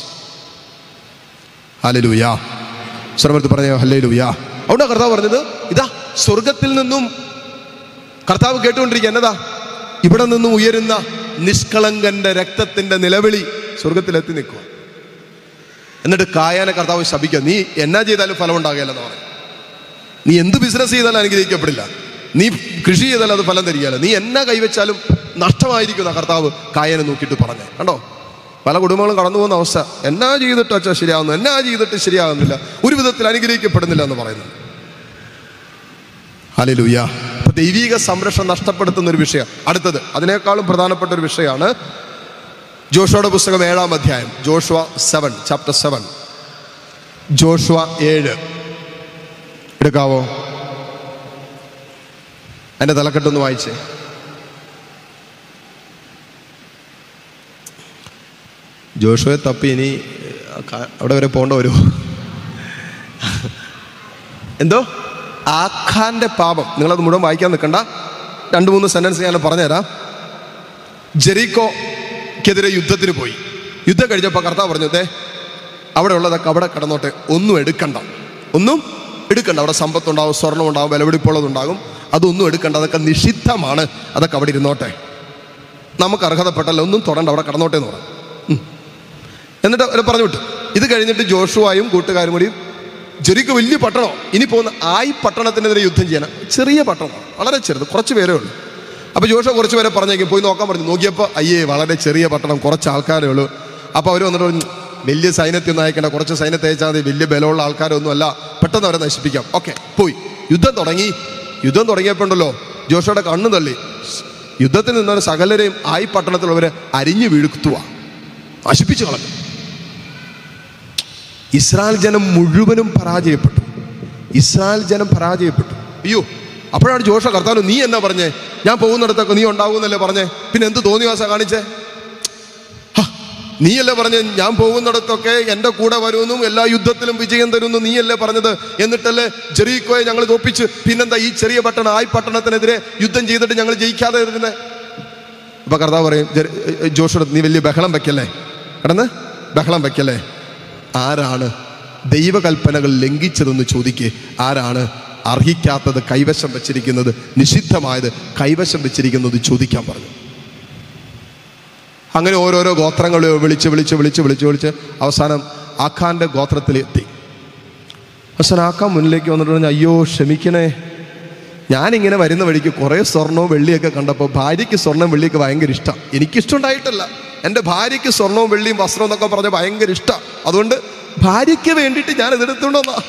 ഹലലുയാ ശ്രമത്തിൽ പറഞ്ഞ ഹല്ലേലുയാ അതുകൊണ്ടാണ് കർത്താവ് പറഞ്ഞത് ഇതാ സ്വർഗത്തിൽ നിന്നും കർത്താവ് കേട്ടുകൊണ്ടിരിക്കുക എന്നതാ ഇവിടെ നിന്നും ഉയരുന്ന നിഷ്കളങ്കന്റെ രക്തത്തിന്റെ നിലവിളി സ്വർഗത്തിലെത്തി നിൽക്കുക എന്നിട്ട് കായാനെ കർത്താവ് ശപിക്കുക നീ എന്നാ ചെയ്താലും ഫലം ഉണ്ടാകുകയല്ലെന്ന് പറഞ്ഞു നീ എന്ത് ബിസിനസ് ചെയ്താലും അനുഗ്രഹിക്കപ്പെടില്ല നീ കൃഷി ചെയ്താലും അത് ഫലം തരികയല്ല നീ എന്നാ കൈവച്ചാലും നഷ്ടമായിരിക്കുന്ന കർത്താവ് കായനെ നോക്കിയിട്ട് പറഞ്ഞു കണ്ടോ പല കുടുംബങ്ങളും കടന്നു പോകുന്ന അവസ്ഥ എന്നാ ചെയ്തിട്ട് അച്ഛാ ശരിയാവുന്നു എന്നാ ചെയ്തിട്ട് ശരിയാകുന്നില്ല ഒരു വിധത്തിൽ അനുഗ്രഹിക്കപ്പെടുന്നില്ല എന്ന് പറയുന്നു ഹലിലുയ്യ അപ്പൊ ദൈവിക സംരക്ഷണം നഷ്ടപ്പെടുത്തുന്ന ഒരു വിഷയം അടുത്തത് അതിനേക്കാളും പ്രധാനപ്പെട്ട ഒരു വിഷയമാണ് ജോഷുവയുടെ പുസ്തകം ഏഴാം അധ്യായം Joshua seven chapter seven Joshua ഏഴ് എടുക്കാവോ എൻ്റെ തലക്കെട്ടൊന്ന് വായിച്ചേ ജോഷുവെ തപ്പി ഇനി ക- അവിടെ വരെ പോകേണ്ട വരുമോ എന്തോ ആഖാന്റെ പാപം നിങ്ങളത് മുഴുവൻ വായിക്കാൻ നിൽക്കണ്ട രണ്ട് മൂന്ന് സെന്റൻസ് ഞാൻ പറഞ്ഞുതരാം ജെറീക്കോക്കെതിരെ യുദ്ധത്തിന് പോയി യുദ്ധം കഴിഞ്ഞപ്പോൾ കർത്താവ് പറഞ്ഞു ദേ അവിടെ ഉള്ളതൊക്കെ അവിടെ കിടന്നോട്ടെ ഒന്നും എടുക്കണ്ട ഒന്നും എടുക്കണ്ട അവിടെ സമ്പത്തുണ്ടാവും സ്വർണ്ണം ഉണ്ടാവും വിലപിടിപ്പുള്ളതുണ്ടാകും അതൊന്നും എടുക്കണ്ട അതൊക്കെ നിഷിദ്ധമാണ് അതൊക്കെ അവിടെ ഇരുന്നോട്ടെ നമുക്ക് അർഹതപ്പെട്ടല്ല ഒന്നും തൊടണ്ട അവിടെ കിടന്നോട്ടെ എന്ന് പറഞ്ഞു ഉം. എന്നിട്ട് അവരെ പറഞ്ഞു വിട്ടു ഇത് കഴിഞ്ഞിട്ട് ജോഷുവായും കൂട്ടുകാരും കൂടി ജെറിക്ക് വലിയ പട്ടണം ഇനി പോകുന്ന ആയി പട്ടണത്തിനെതിരെ യുദ്ധം ചെയ്യാൻ ചെറിയ പട്ടണം വളരെ ചെറുത് കുറച്ച് പേരേ ഉള്ളൂ അപ്പോൾ ജോഷ കുറച്ച് പേരെ പറഞ്ഞേക്കും പോയി നോക്കാൻ പറഞ്ഞു നോക്കിയപ്പോൾ അയ്യേ വളരെ ചെറിയ പട്ടണം കുറച്ച് ആൾക്കാരേ ഉള്ളൂ അപ്പോൾ അവർ വന്നിട്ട് പറഞ്ഞു വലിയ സൈന്യത്തെ ഒന്നും അയക്കേണ്ട കുറച്ച് സൈന്യത്തെ അയച്ചാൽ മതി വലിയ ബലമുള്ള ആൾക്കാരൊന്നും അല്ല പെട്ടെന്ന് അവരെ നശിപ്പിക്കാം ഓക്കെ പോയി യുദ്ധം തുടങ്ങി യുദ്ധം തുടങ്ങിയപ്പോണ്ടല്ലോ ജോഷയുടെ കണ്ണു തള്ളി യുദ്ധത്തിൽ നിന്നവരെ സകലരെയും ആയി പട്ടണത്തിലുള്ളവരെ അരിഞ്ഞു വീഴ്ത്തുക നശിപ്പിച്ചു കളഞ്ഞു ഇസ്രായേൽ ജനം മുഴുവനും പരാജയപ്പെട്ടു ഇസ്രായേൽ ജനം പരാജയപ്പെട്ടു അയ്യോ അപ്പോഴാണ് ജോഷ കർത്താവ് നീ എന്നാ പറഞ്ഞേ ഞാൻ പോകുന്നിടത്തൊക്കെ നീ ഉണ്ടാകുന്നല്ലേ പറഞ്ഞേ പിന്നെ എന്ത് തോന്നിവാസ കാണിച്ചേ ഹ, നീയല്ലേ പറഞ്ഞേ ഞാൻ പോകുന്നിടത്തൊക്കെ എൻ്റെ കൂടെ വരുമെന്നും എല്ലാ യുദ്ധത്തിലും വിജയം തരുമെന്നും നീയല്ലേ പറഞ്ഞത് എന്നിട്ടല്ലേ ജെറീക്കോയെ ഞങ്ങൾ തോപ്പിച്ച് പിന്നെന്താ ഈ ചെറിയ പട്ടണം ആയി പട്ടണത്തിനെതിരെ യുദ്ധം ചെയ്തിട്ട് ഞങ്ങൾ ജയിക്കാതെ ഇരുന്നേ അപ്പൊ കർത്താവ് പറയും "ജെര- ജോഷുവോട് നീ വലിയ ബഹളം വെക്കല്ലേ കിടന്ന് ബഹളം വെക്കല്ലേ ആരാണ് ദൈവകൽപ്പനകൾ ലംഘിച്ചതെന്ന് ചോദിക്ക് ആരാണ് അർഹിക്കാത്തത് കൈവശം വെച്ചിരിക്കുന്നത് നിഷിദ്ധമായത് കൈവശം വെച്ചിരിക്കുന്നത് ചോദിക്കാൻ പറഞ്ഞു അങ്ങനെ ഓരോരോ ഗോത്രങ്ങൾ വിളിച്ച് വിളിച്ച് വിളിച്ച് വിളിച്ച് വിളിച്ച് അവസാനം ആഖാന്റെ ഗോത്രത്തിൽ എത്തി അവസാനം ആഖാൻ മുന്നിലേക്ക് വന്നിട്ട് പറഞ്ഞു അയ്യോ ക്ഷമിക്കണേ ഞാനിങ്ങനെ വരുന്ന വഴിക്ക് കുറേ സ്വർണവും വെള്ളിയൊക്കെ കണ്ടപ്പോൾ ഭാര്യയ്ക്ക് സ്വർണം വെള്ളിയൊക്കെ ഭയങ്കര ഇഷ്ടം എനിക്കിഷ്ടമുണ്ടായിട്ടല്ല എൻ്റെ ഭാര്യയ്ക്ക് സ്വർണവും വെള്ളിയും വസ്ത്രവും എന്നൊക്കെ പറഞ്ഞ ഭയങ്കര ഇഷ്ടം അതുകൊണ്ട് ഭാര്യയ്ക്ക് വേണ്ടിയിട്ട് ഞാൻ ഇതെടുത്തുകൊണ്ട് വന്നാ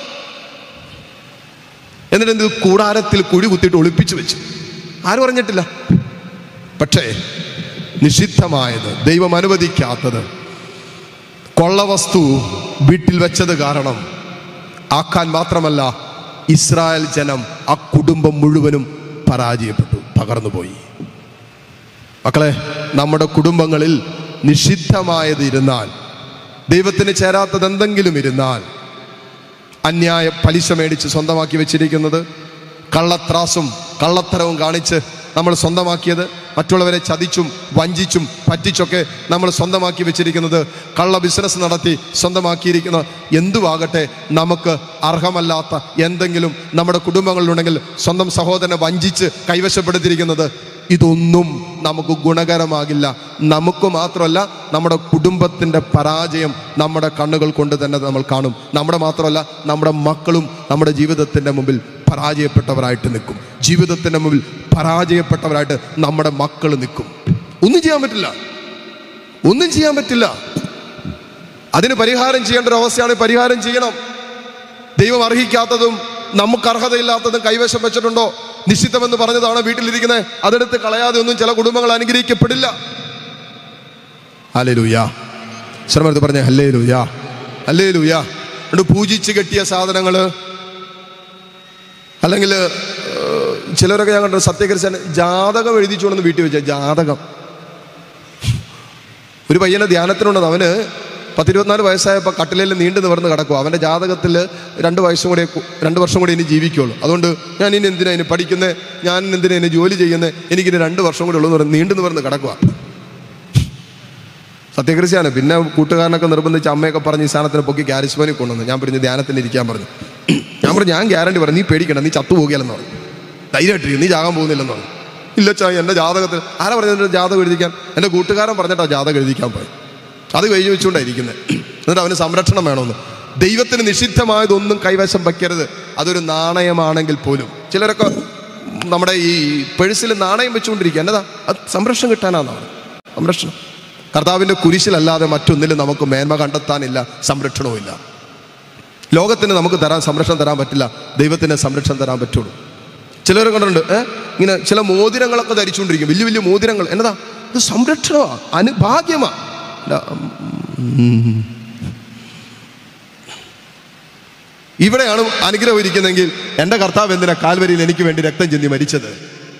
എന്നിട്ട് എന്ത് കൂടാരത്തിൽ കുഴി കുത്തിയിട്ട് ഒളിപ്പിച്ചു വെച്ചു ആരും പറഞ്ഞിട്ടില്ല പക്ഷേ നിഷിദ്ധമായത് ദൈവം അനുവദിക്കാത്തത് കൊള്ളവസ്തു വീട്ടിൽ വെച്ചത് കാരണം ആക്കാൻ മാത്രമല്ല ഇസ്രായേൽ ജനം ആ കുടുംബം മുഴുവനും പരാജയപ്പെട്ടു തകർന്നുപോയി മക്കളെ നമ്മുടെ കുടുംബങ്ങളിൽ നിഷിദ്ധമായത് ഇരുന്നാൽ ദൈവത്തിന് ചേരാത്തത് എന്തെങ്കിലും ഇരുന്നാൽ അന്യായ പലിശ മേടിച്ച് സ്വന്തമാക്കി വെച്ചിരിക്കുന്നത് കള്ളത്രാസും കള്ളത്തരവും കാണിച്ച് നമ്മൾ സ്വന്തമാക്കിയത് മറ്റുള്ളവരെ ചതിച്ചും വഞ്ചിച്ചും പറ്റിച്ചൊക്കെ നമ്മൾ സ്വന്തമാക്കി വെച്ചിരിക്കുന്നത് കള്ള ബിസിനസ് നടത്തി സ്വന്തമാക്കിയിരിക്കുന്ന എന്തുവാകട്ടെ നമുക്ക് അർഹമല്ലാത്ത എന്തെങ്കിലും നമ്മുടെ കുടുംബങ്ങളിലുണ്ടെങ്കിൽ സ്വന്തം സഹോദരനെ വഞ്ചിച്ച് കൈവശപ്പെടുത്തിയിരിക്കുന്നത് ഇതൊന്നും നമുക്ക് ഗുണകരമാകില്ല നമുക്ക് മാത്രമല്ല നമ്മുടെ കുടുംബത്തിൻ്റെ പരാജയം നമ്മുടെ കണ്ണുകൾ കൊണ്ട് തന്നെ നമ്മൾ കാണും നമ്മുടെ മാത്രമല്ല നമ്മുടെ മക്കളും നമ്മുടെ ജീവിതത്തിൻ്റെ മുമ്പിൽ പരാജയപ്പെട്ടവരായിട്ട് നിൽക്കും ജീവിതത്തിൻ്റെ മുമ്പിൽ പരാജയപ്പെട്ടവരായിട്ട് നമ്മുടെ മക്കൾ നിൽക്കും ഒന്നും ചെയ്യാൻ പറ്റില്ല ഒന്നും ചെയ്യാൻ പറ്റില്ല അതിന് പരിഹാരം ചെയ്യേണ്ട ഒരു അവസ്ഥയാണ് പരിഹാരം ചെയ്യണം ദൈവം അർഹിക്കാത്തതും നമുക്ക് അർഹതയില്ലാത്തതും കൈവശം വെച്ചിട്ടുണ്ടോ നിശ്ചിതമെന്ന് പറഞ്ഞതാണ് വീട്ടിലിരിക്കുന്നത് അതെടുത്ത് കളയാതെ ഒന്നും ചില കുടുംബങ്ങൾ അനുഗ്രഹിക്കപ്പെടില്ല ഹലേ ലൂയ ശ്രമത്ത് പറഞ്ഞ ഹല്ലേ ലൂയ ഹല്ലേ ലൂയ എന്നിട്ട് പൂജിച്ച് കെട്ടിയ സാധനങ്ങൾ അല്ലെങ്കിൽ ചിലരൊക്കെ ഞാൻ കണ്ടു സത്യകരിച്ചാൽ ജാതകം എഴുതിച്ചുകൊണ്ടെന്ന് വീട്ടിൽ വെച്ച ജാതകം ഒരു പയ്യനെ ധ്യാനത്തിനുണ്ടത് അവന് പത്തിരുപത്തിനാല് വയസ്സായപ്പോൾ കട്ടിലേൽ നീണ്ടു നിവർന്ന് കിടക്കുക അവൻ്റെ ജാതകത്തിൽ രണ്ട് വയസ്സും കൂടെ രണ്ട് വർഷം കൂടി ഇനി ജീവിക്കുള്ളൂ അതുകൊണ്ട് ഞാൻ ഇനി എന്തിനാ ഇനി പഠിക്കുന്നത് ഞാൻ എന്തിനാ ഇനി ജോലി ചെയ്യുന്നത് എനിക്കിനി രണ്ട് വർഷം കൂടി ഉള്ളൂ എന്ന് പറഞ്ഞ് നീണ്ടു നിവർന്ന് കിടക്കുക സത്യകൃഷിയാണ് പിന്നെ കൂട്ടുകാരനൊക്കെ നിർബന്ധിച്ച് അമ്മയൊക്കെ പറഞ്ഞ് ഈ സാധനത്തിന് പൊക്കി കാരിസ്മോനിൽ കൊണ്ടുവന്നു ഞാൻ പറഞ്ഞു ധ്യാനത്തിന് ഇരിക്കാൻ പറഞ്ഞു ഞാൻ പറഞ്ഞു ഞാൻ ഗ്യാരണ്ടി പറഞ്ഞു നീ പേടിക്കണ്ട നീ ചത്തു പോകുകയല്ലെന്ന് പറഞ്ഞു ധൈര്യമായിട്ടിരിക്കും നീ ചാകാൻ പോകുന്നില്ലെന്ന് പറഞ്ഞു ഇല്ല ചാ എൻ്റെ ജാതകത്തിൽ ആരാ പറഞ്ഞത് ജാതകം എഴുതിക്കാൻ എൻ്റെ കൂട്ടുകാരൻ പറഞ്ഞിട്ടാ ജാതകം എഴുതിക്കാൻ പോയി അത് കഴിഞ്ഞ് വെച്ചുകൊണ്ടാണ് ഇരിക്കുന്നത് എന്നിട്ട് അവന് സംരക്ഷണം വേണമെന്ന് ദൈവത്തിന് നിഷിദ്ധമായതൊന്നും കൈവശം വയ്ക്കരുത് അതൊരു നാണയമാണെങ്കിൽ പോലും ചിലരൊക്കെ നമ്മുടെ ഈ പേഴ്സിൽ നാണയം വെച്ചുകൊണ്ടിരിക്കുക എന്നതാ അത് സംരക്ഷണം കിട്ടാനാണ് സംരക്ഷണം കർത്താവിൻ്റെ കുരിശിലല്ലാതെ മറ്റൊന്നിലും നമുക്ക് മേന്മ കണ്ടെത്താനില്ല സംരക്ഷണവും ഇല്ല ലോകത്തിന് നമുക്ക് തരാൻ സംരക്ഷണം തരാൻ പറ്റില്ല ദൈവത്തിന് സംരക്ഷണം തരാൻ പറ്റുള്ളൂ ചിലർ കണ്ടിട്ടുണ്ട് ഏ ഇങ്ങനെ ചില മോതിരങ്ങളൊക്കെ ധരിച്ചുകൊണ്ടിരിക്കും വലിയ വലിയ മോതിരങ്ങൾ എന്നതാ ഇത് സംരക്ഷണമാണ് അനുഭാഗ്യമാ അല്ല, ഉം. ഇവിടെയാണ് അനുഗ്രഹം ഇരിക്കുന്നെങ്കിൽ എൻ്റെ കർത്താവ് എന്തിനാ കാൽവരിയിൽ എനിക്ക് വേണ്ടി രക്തം ചിന്തി മരിച്ചത്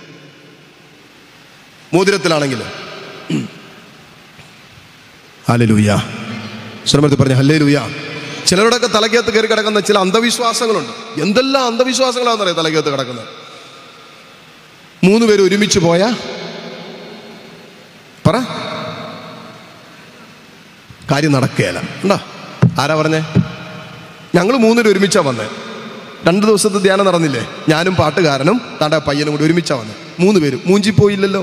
മോതിരത്തിലാണെങ്കിൽ ഹല്ലേലൂയ ശ്രമത്തിൽ പറഞ്ഞ ഹല്ലേലൂയ ചിലരുടെയൊക്കെ തലക്കകത്ത് കയറി കിടക്കുന്ന ചില അന്ധവിശ്വാസങ്ങളുണ്ട് എന്തെല്ലാം അന്ധവിശ്വാസങ്ങളാണെന്നറിയാം തലക്കകത്ത് കിടക്കുന്നത് മൂന്ന് പേര് ഒരുമിച്ച് പോയ പറ കാര്യം നടക്കുകയല്ല ഉണ്ടോ ആരാ പറഞ്ഞേ ഞങ്ങൾ മൂന്നുപേരും ഒരുമിച്ചാ വന്നേ രണ്ട് ദിവസത്തെ ധ്യാനം നടന്നില്ലേ ഞാനും പാട്ടുകാരനും താണ്ട പയ്യനും കൂടി ഒരുമിച്ചാ വന്നേ മൂന്ന് പേരും മൂഞ്ചി പോയില്ലല്ലോ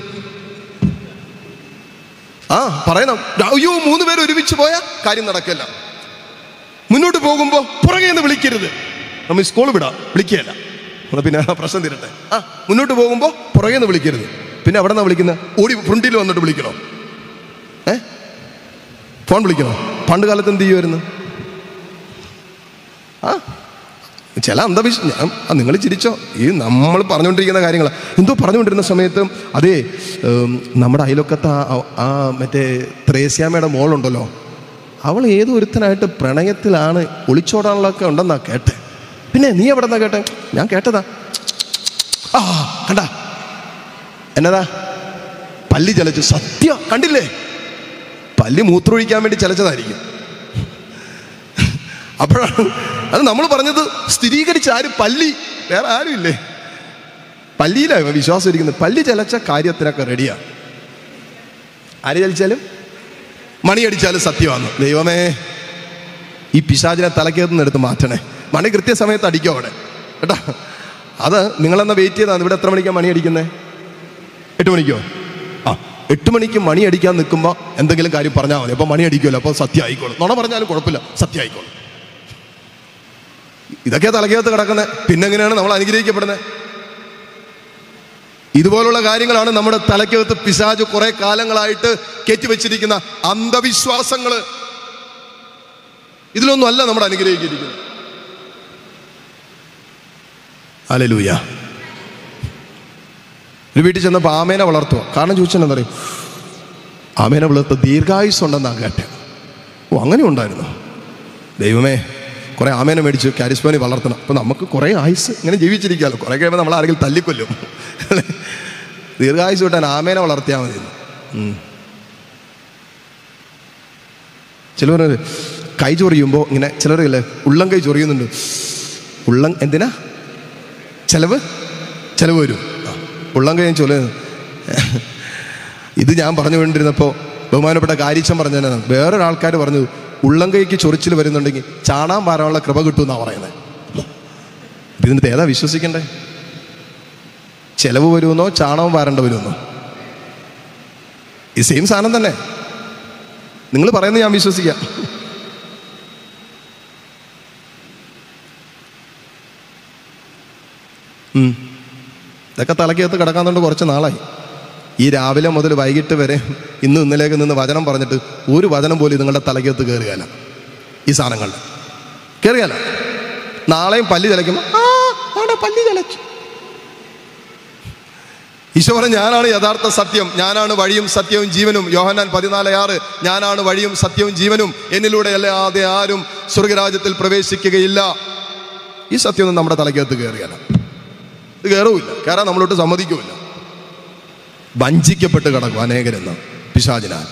ആ പറയണം അയ്യോ മൂന്ന് പേര് ഒരുമിച്ച് പോയാൽ കാര്യം നടക്കില്ല മുന്നോട്ട് പോകുമ്പോൾ പുറകെ നിന്ന് വിളിക്കരുത് നമ്മൾ സ്കൂൾ വിടാം വിളിക്കുകയല്ല എന്നാ പിന്നെ ആ പ്രശ്നം തീരട്ടെ ആ മുന്നോട്ട് പോകുമ്പോൾ പുറകെ നിന്ന് വിളിക്കരുത് പിന്നെ അവിടെ നിന്നാണ് വിളിക്കുന്നത് ഓടി ഫ്രണ്ടിൽ വന്നിട്ട് വിളിക്കണോ ഏ ഫോൺ വിളിക്കണോ പണ്ട് കാലത്ത് എന്ത് ചെയ്യുമായിരുന്നു ആ ചില അന്ധവിശ്വാസം നിങ്ങൾ ചിരിച്ചോ ഈ നമ്മൾ പറഞ്ഞുകൊണ്ടിരിക്കുന്ന കാര്യങ്ങൾ എന്തോ പറഞ്ഞുകൊണ്ടിരുന്ന സമയത്ത് അതേ ഉം, നമ്മുടെ അയലൊക്കത്തെ ആ- ആ മറ്റേ ത്രേസ്യാമ്മയുടെ മോളുണ്ടല്ലോ അവൾ ഏതോ ഒരുത്തനായിട്ട് പ്രണയത്തിലാണ് ഒളിച്ചോടാനുള്ളതൊക്കെ ഉണ്ടെന്നാ കേട്ടെ പിന്നെ നീ എവിടെ നിന്നാ കേട്ടെ ഞാൻ കേട്ടതാ ആ കണ്ട എന്നതാ പല്ലി ചലച്ചു സത്യം കണ്ടില്ലേ പല്ലി മൂത്രമൊഴിക്കാൻ വേണ്ടി ചലച്ചതായിരിക്കും അപ്പോഴാണ് അത് നമ്മൾ പറഞ്ഞത് സ്ഥിരീകരിച്ച ആര് പല്ലി വേറെ ആരുമില്ലേ പല്ലിയിലാണ് വിശ്വാസം ഇരിക്കുന്നത് പല്ലി ചലച്ച കാര്യത്തിനൊക്കെ റെഡിയാ ആര് ചലിച്ചാലും മണി അടിച്ചാലും സത്യമാണ് ദൈവമേ ഈ പിശാചിനെ തലക്കകത്ത് നിന്ന് എടുത്ത് മാറ്റണേ മണി കൃത്യസമയത്ത് അടിക്കും അവിടെ കേട്ടോ അത് നിങ്ങളെന്നാ വെയിറ്റ് ചെയ്താണ് ഇവിടെ എത്ര മണിക്കാണ് മണി അടിക്കുന്നത് എട്ട് മണിക്കോ ആ എട്ട് മണിക്ക് മണി അടിക്കാൻ നിൽക്കുമ്പോൾ എന്തെങ്കിലും കാര്യം പറഞ്ഞാൽ മതി അപ്പോൾ മണി അടിക്കുമല്ലോ അപ്പോൾ സത്യം ആയിക്കോളും നുണ പറഞ്ഞാലും കുഴപ്പമില്ല സത്യം ആയിക്കോളും ഇതൊക്കെ തലക്കകത്ത് കിടക്കുന്നത് പിന്നെങ്ങനെയാണ് നമ്മൾ അനുഗ്രഹിക്കപ്പെടുന്നത് ഇതുപോലുള്ള കാര്യങ്ങളാണ് നമ്മുടെ തലക്കകത്ത് പിശാജ് കുറെ കാലങ്ങളായിട്ട് കയറ്റിവെച്ചിരിക്കുന്ന അന്ധവിശ്വാസങ്ങൾ ഇതിലൊന്നും അല്ല നമ്മുടെ അനുഗ്രഹിച്ചിരിക്കുന്നത് അലലൂയ ഒരു വീട്ടിൽ ചെന്നപ്പോൾ ആമേനെ വളർത്തുക കാരണം ചോദിച്ചാൽ എന്താ പറയും ആമേനെ വളർത്ത ദീർഘായുസ് ഉണ്ടെന്നാണ് കേട്ടെ ഓ അങ്ങനെ ഉണ്ടായിരുന്നു ദൈവമേ കുറേ ആമേനെ മേടിച്ച് കാരിസ്മാനി വളർത്തണം അപ്പം നമുക്ക് കുറേ ആയുസ് ഇങ്ങനെ ജീവിച്ചിരിക്കാമല്ലോ കുറേ കഴിയുമ്പോൾ നമ്മൾ ആരെങ്കിലും തല്ലിക്കൊല്ലും ദീർഘായുസ് കിട്ടാൻ ആമേനെ വളർത്തിയാൽ മതി ഉം. ചിലവർ കൈ ചൊറിയുമ്പോൾ ഇങ്ങനെ ചിലരില്ലേ ഉള്ളം കൈ ചൊറിയുന്നുണ്ട് ഉള്ളം എന്തിനാ ചെലവ് ചെലവ് വരും ആ, ഉള്ളം കൈ ചൊല്ല ഇത് ഞാൻ പറഞ്ഞുകൊണ്ടിരുന്നപ്പോൾ ബഹുമാനപ്പെട്ട കാര്യച്ചൻ പറഞ്ഞതാണ് വേറൊരാൾക്കാർ പറഞ്ഞു ഉള്ളം കൈക്ക് ചൊറിച്ചിൽ വരുന്നുണ്ടെങ്കിൽ ചാണാൻ പാരാനുള്ള കൃപ കിട്ടുമെന്നാണ് പറയുന്നത് അപ്പം ഇതിനകത്ത് ഏതാ വിശ്വസിക്കണ്ടേ ചെലവ് വരുമെന്നോ ചാണകം വാരേണ്ട വരുമെന്നോ ഈ സെയിം സാധനം തന്നെ നിങ്ങൾ പറയുന്നത് ഞാൻ വിശ്വസിക്കാം ഉം. ഇതൊക്കെ തലക്കകത്ത് കിടക്കാന്നുണ്ട് കുറച്ച് നാളായി ഈ രാവിലെ മുതൽ വൈകിട്ട് വരെ ഇന്നും ഇന്നലേക്ക് നിന്ന് വചനം പറഞ്ഞിട്ട് ഒരു വചനം പോലും നിങ്ങളുടെ തലക്കകത്ത് കയറുകയല്ല ഈ സാധനങ്ങളുടെ കയറുകയല്ല നാളെയും പല്ല് ചലയ്ക്കുമ്പോൾ ആ അവിടെ പല്ല് ചലച്ചു ഈശോ പറഞ്ഞു ഞാനാണ് യഥാർത്ഥ സത്യം ഞാനാണ് വഴിയും സത്യവും ജീവനും യോഹന്നാൻ പതിനാല് ആറ് ഞാനാണ് വഴിയും സത്യവും ജീവനും എന്നിലൂടെ അല്ലാതെ ആരും സ്വർഗരാജ്യത്തിൽ പ്രവേശിക്കുകയില്ല ഈ സത്യമൊന്നും നമ്മുടെ തലക്കകത്ത് കയറുകയല്ല ഇത് കയറുമില്ല കയറാൻ നമ്മളോട്ട് സമ്മതിക്കുമില്ല വഞ്ചിക്കപ്പെട്ട് കിടക്കും അനേകരെന്ന് പിശാചിനാൽ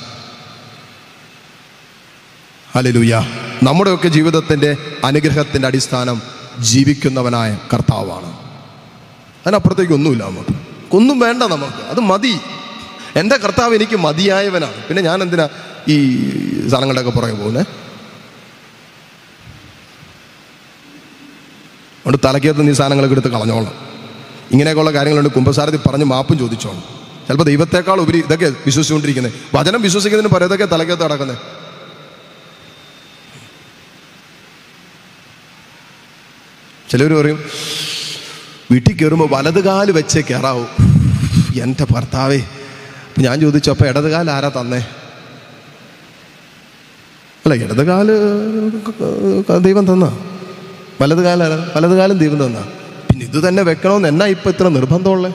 ഹല്ലേലൂയ നമ്മുടെയൊക്കെ ജീവിതത്തിൻ്റെ അനുഗ്രഹത്തിൻ്റെ അടിസ്ഥാനം ജീവിക്കുന്നവനായ കർത്താവാണ് അതിനപ്പുറത്തേക്ക് ഒന്നുമില്ല നമുക്ക് ഒന്നും വേണ്ട നമുക്ക് അത് മതി എൻ്റെ കർത്താവ് എനിക്ക് മതിയായവനാണ് പിന്നെ ഞാൻ എന്തിനാ ഈ സാധനങ്ങളുടെയൊക്കെ പുറകെ പോകുന്നത് അതുകൊണ്ട് തലക്കകത്ത് നീ സാധനങ്ങളൊക്കെ എടുത്ത് കളഞ്ഞോളാം ഇങ്ങനെയൊക്കെയുള്ള കാര്യങ്ങളുണ്ട് കുംഭസാരത്തിൽ പറഞ്ഞ് മാപ്പും ചോദിച്ചോളാം ചിലപ്പോൾ ദൈവത്തെക്കാൾ ഉപരി ഇതൊക്കെ വിശ്വസിച്ചുകൊണ്ടിരിക്കുന്നത് വചനം വിശ്വസിക്കുന്നതിന് പകരം ഇതൊക്കെ തലക്കകത്ത് നടക്കുന്നത് ചിലർ പറയും വീട്ടിൽ കയറുമ്പോൾ വലതുകാല് വെച്ചേ കയറാവൂ എൻ്റെ ഭർത്താവേ അപ്പൊ ഞാൻ ചോദിച്ചു അപ്പോൾ ഇടതുകാല് ആരാ തന്നേ അല്ല ഇടതുകാല് ദൈവം തന്ന വലതുകാല വലതുകാലം ദൈവം തന്ന പിന്നെ ഇത് തന്നെ വെക്കണമെന്ന് എന്നാ ഇപ്പം ഇത്ര നിർബന്ധമുള്ളേ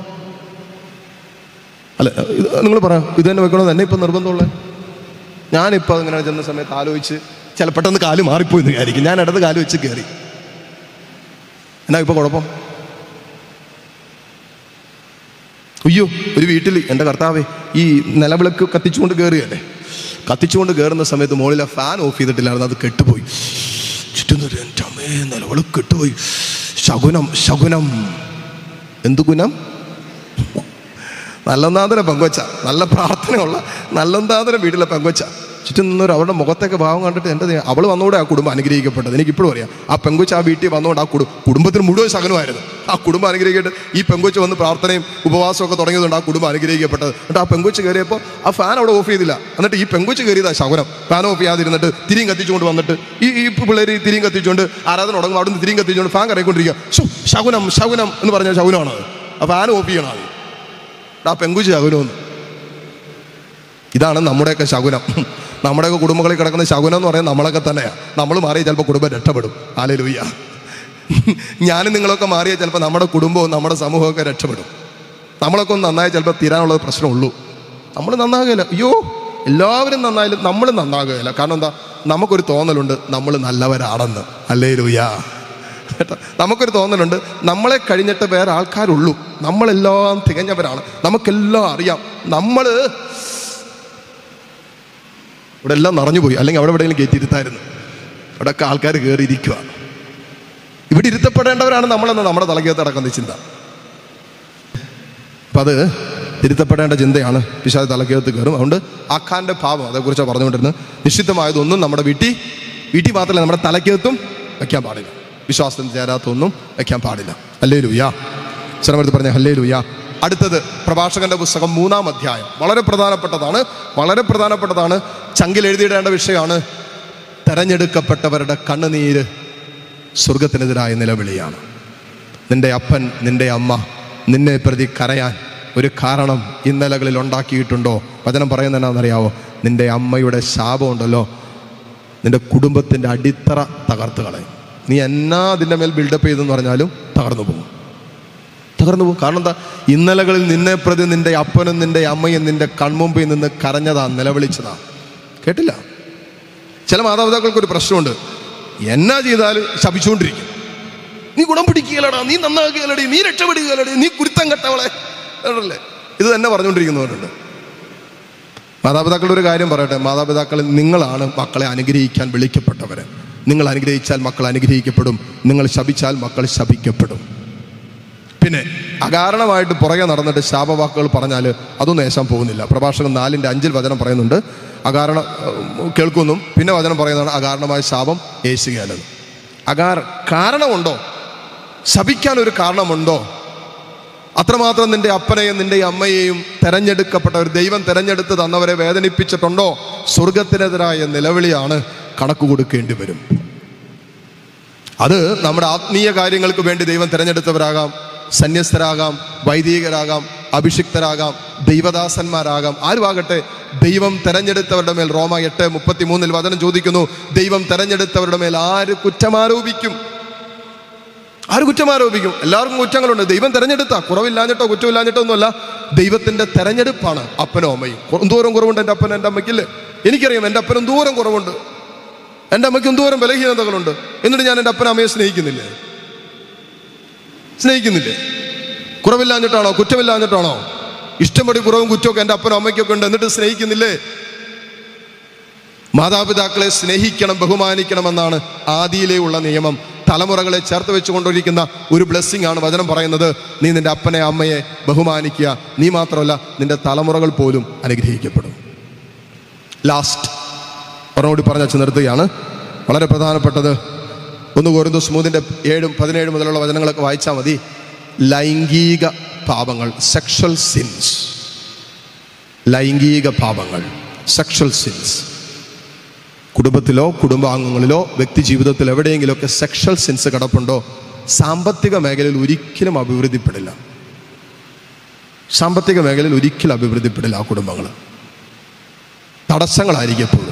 അല്ല ഇത് നിങ്ങൾ പറ ഇത് തന്നെ വെക്കണമെന്ന് എന്നെ ഇപ്പം നിർബന്ധമുള്ളേ ഞാനിപ്പോൾ അങ്ങനെ ചെന്ന സമയത്ത് ആലോചിച്ച് ചില പെട്ടെന്ന് കാല് മാറിപ്പോയി എന്ന് വിചാരിക്കും ഞാൻ ഇടത് കാല് വെച്ച് കയറി എന്നാ ഇപ്പൊ കുഴപ്പം അയ്യോ ഒരു വീട്ടിൽ എൻ്റെ കർത്താവേ ഈ നിലവിളക്ക് കത്തിച്ചുകൊണ്ട് കയറുകയല്ലേ കത്തിച്ചുകൊണ്ട് കയറുന്ന സമയത്ത് മുകളിലെ ഫാൻ ഓഫ് ചെയ്തിട്ടില്ലായിരുന്നു അത് കെട്ടുപോയി ചുറ്റും എൻ്റെ അമ്മേ നിലവിളക്ക് കെട്ടുപോയി ശകുനം ശകുനം എന്ത് ഗുണം നല്ലൊന്നാന്തരം പെങ്കൊച്ച നല്ല പ്രാർത്ഥനയുള്ള നല്ലൊന്നാന്തരം വീട്ടിലെ പെങ്കൊച്ച ചുറ്റും നിന്നൊരു അവരുടെ മുഖത്തൊക്കെ ഭാവം കണ്ടിട്ട് എൻ്റെ ദൈവം, അവള് വന്നുകൂടെ ആ കുടുംബം അനുഗ്രഹിക്കപ്പെട്ടത് എനിക്ക് ഇപ്പോഴും അറിയാം ആ പെങ്കൊച്ച ആ വീട്ടിൽ വന്നുകൊണ്ട് ആ കുടുംബം കുടുംബത്തിന് മുഴുവൻ ശകനമായിരുന്നു ആ കുടുംബം അനുഗ്രഹിക്കട്ട് ഈ പെങ്കൊച്ച വന്ന് പ്രാർത്ഥനയും ഉപവാസവും ഒക്കെ തുടങ്ങിയതുകൊണ്ട് ആ കുടുംബം അനുഗ്രഹിക്കപ്പെട്ടത് എന്നിട്ട് ആ പെങ്കൊച്ച് കയറിയപ്പോൾ ആ ഫാൻ അവിടെ ഓഫ് ചെയ്തില്ല എന്നിട്ട് ഈ പെങ്കൊച്ച് കയറിയതാ ശകുനം ഫാൻ ഓഫ് ചെയ്യാതിരുന്നിട്ട് തിരിയും കത്തിച്ചുകൊണ്ട് വന്നിട്ട് ഈ ഈ പിള്ളേർ തിരിയും കത്തിച്ചുകൊണ്ട് ആരാധന തുടങ്ങും അവിടുന്ന് തിരിയും കത്തിച്ചുകൊണ്ട് ഫാൻ കറങ്ങിക്കൊണ്ടിരിക്കുക ശു, ശകുനം ശകുനം എന്ന് പറഞ്ഞ ശകുനമാണത് ആ ഫാൻ ഓഫ് ചെയ്യണം അത് ആ പെങ്കുച്ച് ശകുനമെന്ന് ഇതാണ് നമ്മുടെയൊക്കെ ശകുനം നമ്മുടെയൊക്കെ കുടുംബങ്ങളിൽ കിടക്കുന്ന ശകുനം എന്ന് പറയുന്നത് നമ്മളൊക്കെ തന്നെയാണ് നമ്മൾ മാറിയാൽ ചിലപ്പോൾ കുടുംബം രക്ഷപ്പെടും ആലേലൂയ്യ ഞാനും നിങ്ങളൊക്കെ മാറിയാൽ ചിലപ്പോൾ നമ്മുടെ കുടുംബവും നമ്മുടെ സമൂഹമൊക്കെ രക്ഷപ്പെടും നമ്മളൊക്കെ ഒന്ന് നന്നായി ചിലപ്പോൾ തീരാനുള്ളത് പ്രശ്നമുള്ളൂ നമ്മൾ നന്നാകുകയില്ല അയ്യോ എല്ലാവരും നന്നായാലും നമ്മൾ നന്നാകുകയില്ല കാരണം എന്താ നമുക്കൊരു തോന്നലുണ്ട് നമ്മൾ നല്ലവരാണെന്ന് അല്ലേ ലൂയ കേട്ടോ നമുക്കൊരു തോന്നലുണ്ട് നമ്മളെ കഴിഞ്ഞിട്ട് വേറെ ആൾക്കാരുള്ളൂ നമ്മളെല്ലാം തികഞ്ഞവരാണ് നമുക്കെല്ലാം അറിയാം നമ്മൾ ഇവിടെ എല്ലാം നിറഞ്ഞുപോയി അല്ലെങ്കിൽ അവിടെ എവിടെയെങ്കിലും കയറ്റിയിരുത്തായിരുന്നു അവിടെയൊക്കെ ആൾക്കാർ കയറി ഇരിക്കുക ഇവിടെ ഇരുത്തപ്പെടേണ്ടവരാണ് നമ്മളെന്ന് നമ്മുടെ തലക്കകത്ത് നടക്കുന്ന ചിന്ത അപ്പം അത് തിരുത്തപ്പെടേണ്ട ചിന്തയാണ് പിശാദ് തലക്കകത്ത് കയറും അതുകൊണ്ട് ആഖാന്റെ ഭാവം അതേക്കുറിച്ചാണ് പറഞ്ഞുകൊണ്ടിരുന്നത് നിശ്ചിതമായതൊന്നും നമ്മുടെ വീട്ടിൽ വീട്ടിൽ മാത്രമല്ല നമ്മുടെ തലക്കകത്തും വയ്ക്കാൻ പാടില്ല വിശ്വാസത്തിന് ചേരാത്തൊന്നും വയ്ക്കാൻ പാടില്ല അല്ലേ ലൂയ ശ്രമത്തിൽ പറഞ്ഞ ഹല്ലേ ലൂയ അടുത്തത് പ്രഭാഷകന്റെ പുസ്തകം മൂന്നാം അധ്യായം വളരെ പ്രധാനപ്പെട്ടതാണ് വളരെ പ്രധാനപ്പെട്ടതാണ് ചങ്കിൽ എഴുതിയിടേണ്ട വിഷയമാണ് തെരഞ്ഞെടുക്കപ്പെട്ടവരുടെ കണ്ണുനീര് സ്വർഗത്തിനെതിരായ നിലവിളിയാണ് നിന്റെ അപ്പൻ നിന്റെ അമ്മ നിന്നെ പ്രതി കരയാൻ ഒരു കാരണം ഇന്നലകളിൽ ഉണ്ടാക്കിയിട്ടുണ്ടോ വചനം പറയുന്നത് എന്നാണെന്നറിയാവോ നിന്റെ അമ്മയുടെ ശാപമുണ്ടല്ലോ നിന്റെ കുടുംബത്തിൻ്റെ അടിത്തറ തകർത്ത് കളയും നീ എന്നാ അതിൻ്റെ മേൽ ബിൽഡപ്പ് ചെയ്തെന്ന് പറഞ്ഞാലും തകർന്നു പോകും തകർന്നു പോകും കാരണം എന്താ ഇന്നലകളിൽ നിന്നെ പ്രതി നിന്റെ അപ്പനും നിന്റെ അമ്മയും നിന്റെ കൺമുമ്പിൽ നിന്ന് കരഞ്ഞതാ നിലവിളിച്ചതാ കേട്ടില്ല ചില മാതാപിതാക്കൾക്ക് ഒരു പ്രശ്നമുണ്ട് എന്നാ ചെയ്താലും ശപിച്ചുകൊണ്ടിരിക്കും നീ ഗുണം പിടിക്കുകയല്ലടാ നീ നന്നാക്കുകയല്ലടി നീ രക്ഷപ്പെടുകയല്ലടി നീ കുരുത്തം കെട്ടവളെ അല്ലേ ഇത് തന്നെ പറഞ്ഞുകൊണ്ടിരിക്കുന്നവരുണ്ട് മാതാപിതാക്കളുടെ ഒരു കാര്യം പറയട്ടെ മാതാപിതാക്കൾ നിങ്ങളാണ് മക്കളെ അനുഗ്രഹിക്കാൻ വിളിക്കപ്പെട്ടവര് നിങ്ങൾ അനുഗ്രഹിച്ചാൽ മക്കൾ അനുഗ്രഹിക്കപ്പെടും നിങ്ങൾ ശപിച്ചാൽ മക്കൾ ശപിക്കപ്പെടും പിന്നെ അകാരണമായിട്ട് പുറകെ നടന്നിട്ട് ശാപവാക്കുകൾ പറഞ്ഞാൽ അതൊന്നും ഏശാൻ പോകുന്നില്ല പ്രഭാഷകൻ നാലിൻ്റെ അഞ്ചിൽ വചനം പറയുന്നുണ്ട് അകാരണ ഏഹ്, കേൾക്കുന്നു പിന്നെ വചനം പറയുന്നതാണ് അകാരണമായ ശാപം ഏശുകയല്ലെന്ന് അകാര കാരണമുണ്ടോ ശപിക്കാൻ ഒരു കാരണമുണ്ടോ അത്രമാത്രം നിന്റെ അപ്പനെയും നിന്റെ അമ്മയെയും തെരഞ്ഞെടുക്കപ്പെട്ട ഒരു ദൈവം തെരഞ്ഞെടുത്ത് തന്നവരെ വേദനിപ്പിച്ചിട്ടുണ്ടോ സ്വർഗത്തിനെതിരായ നിലവിളിയാണ് കണക്ക് കൊടുക്കേണ്ടി വരും അത് നമ്മുടെ ആത്മീയ കാര്യങ്ങൾക്ക് വേണ്ടി ദൈവം തിരഞ്ഞെടുത്തവരാകാം സന്യസ്തരാകാം വൈദികരാകാം അഭിഷിക്തരാകാം ദൈവദാസന്മാരാകാം ആരുമാകട്ടെ ദൈവം തെരഞ്ഞെടുത്തവരുടെ മേൽ റോമ എട്ട് മുപ്പത്തി മൂന്നിൽ വചനം ചോദിക്കുന്നു ദൈവം തെരഞ്ഞെടുത്തവരുടെ മേൽ ആര് കുറ്റമാരോപിക്കും ആര് കുറ്റമാരോപിക്കും എല്ലാവർക്കും കുറ്റങ്ങളുണ്ട് ദൈവം തെരഞ്ഞെടുത്ത കുറവില്ലാഞ്ഞിട്ടോ കുറ്റമില്ലാഞ്ഞിട്ടോ ഒന്നുമല്ല ദൈവത്തിന്റെ തെരഞ്ഞെടുപ്പാണ് അപ്പനോ അമ്മയും കുറ- എന്തോരം കുറവുണ്ട് എൻ്റെ അപ്പനും എൻ്റെ അമ്മയ്ക്കില്ലേ എനിക്കറിയാം എൻ്റെ അപ്പനും ദൂരം കുറവുണ്ട് എൻ്റെ അമ്മയ്ക്ക് എന്തോരം ബലഹീനതകളുണ്ട് എന്നിട്ട് ഞാൻ എൻ്റെ അപ്പനും അമ്മയെ സ്നേഹിക്കുന്നില്ലേ സ്നേഹിക്കുന്നില്ലേ കുറവില്ലാഞ്ഞിട്ടാണോ കുറ്റമില്ലാഞ്ഞിട്ടാണോ ഇഷ്ടംപടി കുറവും കുറ്റമൊക്കെ എൻ്റെ അപ്പനും അമ്മയ്ക്കൊക്കെ ഉണ്ട് എന്നിട്ട് സ്നേഹിക്കുന്നില്ലേ മാതാപിതാക്കളെ സ്നേഹിക്കണം ബഹുമാനിക്കണമെന്നാണ് ആദിയിലേ ഉള്ള നിയമം തലമുറകളെ ചേർത്ത് വെച്ചുകൊണ്ടിരിക്കുന്ന ഒരു ബ്ലെസ്സിങ് ആണ് വചനം പറയുന്നത് നീ നിന്റെ അപ്പനെ അമ്മയെ ബഹുമാനിക്കുക നീ മാത്രമല്ല നിന്റെ തലമുറകൾ പോലും അനുഗ്രഹിക്കപ്പെടും ലാസ്റ്റ് പറഞ്ഞുകൂടി പറഞ്ഞ വെച്ച് നിർത്തുകയാണ് വളരെ പ്രധാനപ്പെട്ടത് ഒന്ന് കോരുന്നു സ്മൂതിൻ്റെ ഏഴും പതിനേഴും മുതലുള്ള വചനങ്ങളൊക്കെ വായിച്ചാൽ മതി ലൈംഗിക പാപങ്ങൾ സെക്ഷൽ സിൻസ് ലൈംഗിക പാപങ്ങൾ സെക്ഷൽ സിൻസ് കുടുംബത്തിലോ കുടുംബാംഗങ്ങളിലോ വ്യക്തി ജീവിതത്തിൽ എവിടെയെങ്കിലുമൊക്കെ സെക്ഷൽ സെൻസ് കിടപ്പുണ്ടോ സാമ്പത്തിക മേഖലയിൽ ഒരിക്കലും അഭിവൃദ്ധിപ്പെടില്ല സാമ്പത്തിക മേഖലയിൽ ഒരിക്കലും അഭിവൃദ്ധിപ്പെടില്ല ആ കുടുംബങ്ങൾ തടസ്സങ്ങളായിരിക്കും എപ്പോഴും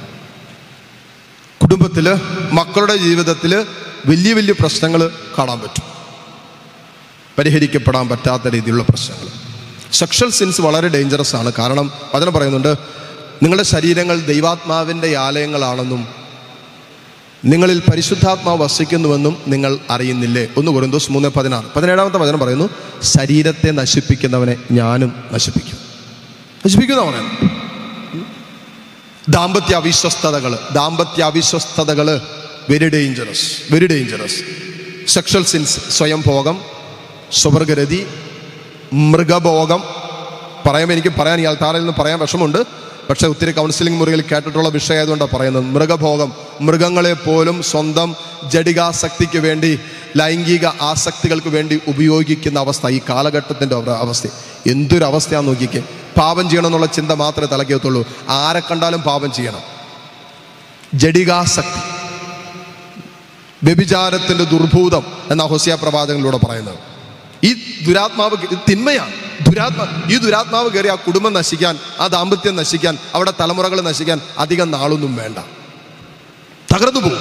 കുടുംബത്തിൽ മക്കളുടെ ജീവിതത്തിൽ വലിയ വലിയ പ്രശ്നങ്ങൾ കാണാൻ പറ്റും പരിഹരിക്കപ്പെടാൻ പറ്റാത്ത രീതിയിലുള്ള പ്രശ്നങ്ങൾ സെക്ഷൽ സിൻസ് വളരെ ഡേഞ്ചറസ് ആണ് കാരണം അതിന് പറയുന്നുണ്ട് നിങ്ങളുടെ ശരീരങ്ങൾ ദൈവാത്മാവിൻ്റെ ആലയങ്ങളാണെന്നും നിങ്ങളിൽ പരിശുദ്ധാത്മാവ് വസിക്കുന്നുവെന്നും നിങ്ങൾ അറിയുന്നില്ലേ ഒന്ന് കുറിന്തോസ് മൂന്ന് പതിനാറ് പതിനേഴാമത്തെ വചനം പറയുന്നു ശരീരത്തെ നശിപ്പിക്കുന്നവനെ ഞാനും നശിപ്പിക്കും നശിപ്പിക്കുന്നവനെ ദാമ്പത്യ അവിശ്വസ്തതകൾ ദാമ്പത്യ അവിശ്വസ്തതകൾ very dangerous very dangerous sexual sins സ്വയം ഭോഗം സ്വവർഗരതി മൃഗഭോഗം പറയുമ്പോൾ എനിക്ക് പറയാൻ ഇയാൾ താറിൽ നിന്ന് പറയാൻ വിഷമമുണ്ട് പക്ഷേ ഒത്തിരി കൗൺസിലിംഗ് മുറികളിൽ കേട്ടിട്ടുള്ള വിഷയമായതുകൊണ്ടാണ് പറയുന്നത് മൃഗഭോഗം മൃഗങ്ങളെ പോലും സ്വന്തം ജഡികാസക്തിക്ക് വേണ്ടി ലൈംഗിക ആസക്തികൾക്ക് വേണ്ടി ഉപയോഗിക്കുന്ന അവസ്ഥ ഈ കാലഘട്ടത്തിൻ്റെ അവ- അവസ്ഥ എന്തൊരു അവസ്ഥയാണെന്ന് നോക്കിക്കേ പാപം ചെയ്യണം എന്നുള്ള ചിന്ത മാത്രമേ തലക്കെത്തുള്ളൂ ആരെ കണ്ടാലും പാപം ചെയ്യണം ജഡികാസക്തി വ്യഭിചാരത്തിന്റെ ദുർഭൂതം എന്ന ഹൊസിയ പ്രവാചകനിലൂടെ പറയുന്നത് ഈ ദുരാത്മാവ് ഇത് തിന്മയാണ് ദുരാത്മ ഈ ദുരാത്മാവ് കയറി ആ കുടുംബം നശിക്കാൻ ആ ദാമ്പത്യം നശിക്കാൻ അവിടെ തലമുറകൾ നശിക്കാൻ അധികം നാളൊന്നും വേണ്ട തകർന്നു പോകും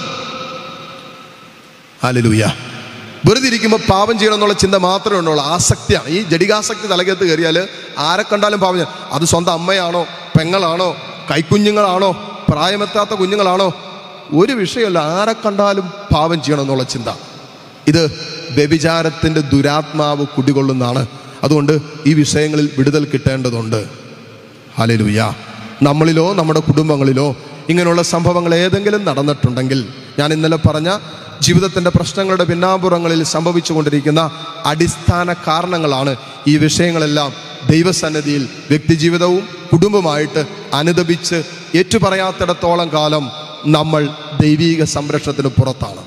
ഹാലലൂയ വെറുതെ ഇരിക്കുമ്പോൾ പാപം ചെയ്യണം എന്നുള്ള ചിന്ത മാത്രമേ ഉള്ളൂ ആസക്തിയാണ് ഈ ജഡികാസക്തി തലകത്ത് കയറിയാൽ ആരെ കണ്ടാലും പാപം ചെയ്യണം അത് സ്വന്തം അമ്മയാണോ പെങ്ങളാണോ കൈക്കുഞ്ഞുങ്ങളാണോ പ്രായമെത്താത്ത കുഞ്ഞുങ്ങളാണോ ഒരു വിഷയമല്ല ആരെ കണ്ടാലും പാപം ചെയ്യണം എന്നുള്ള ചിന്ത ഇത് വ്യഭിചാരത്തിൻ്റെ ദുരാത്മാവ് കുടികൊള്ളുന്നതാണ് അതുകൊണ്ട് ഈ വിഷയങ്ങളിൽ വിടുതൽ കിട്ടേണ്ടതുണ്ട് ഹലലുയ നമ്മളിലോ നമ്മുടെ കുടുംബങ്ങളിലോ ഇങ്ങനെയുള്ള സംഭവങ്ങൾ ഏതെങ്കിലും നടന്നിട്ടുണ്ടെങ്കിൽ ഞാൻ ഇന്നലെ പറഞ്ഞ ജീവിതത്തിൻ്റെ പ്രശ്നങ്ങളുടെ പിന്നാമ്പുറങ്ങളിൽ സംഭവിച്ചുകൊണ്ടിരിക്കുന്ന അടിസ്ഥാന കാരണങ്ങളാണ് ഈ വിഷയങ്ങളെല്ലാം ദൈവസന്നിധിയിൽ വ്യക്തിജീവിതവും കുടുംബമായിട്ട് അനുദപിച്ച് ഏറ്റുപറയാത്തിടത്തോളം കാലം നമ്മൾ ദൈവീക സംരക്ഷണത്തിന് പുറത്താണ്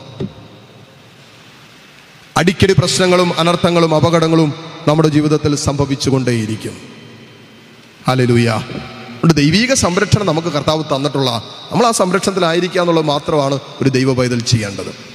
അടിക്കടി പ്രശ്നങ്ങളും അനർത്ഥങ്ങളും അപകടങ്ങളും നമ്മുടെ ജീവിതത്തിൽ സംഭവിച്ചുകൊണ്ടേയിരിക്കും ഹല്ലേലൂയ അതുകൊണ്ട് ദൈവീക സംരക്ഷണം നമുക്ക് കർത്താവ് തന്നിട്ടുള്ള നമ്മൾ ആ സംരക്ഷണത്തിലായിരിക്കുക എന്നുള്ളത് മാത്രമാണ് ഒരു ദൈവ പൈതൽ ചെയ്യേണ്ടത്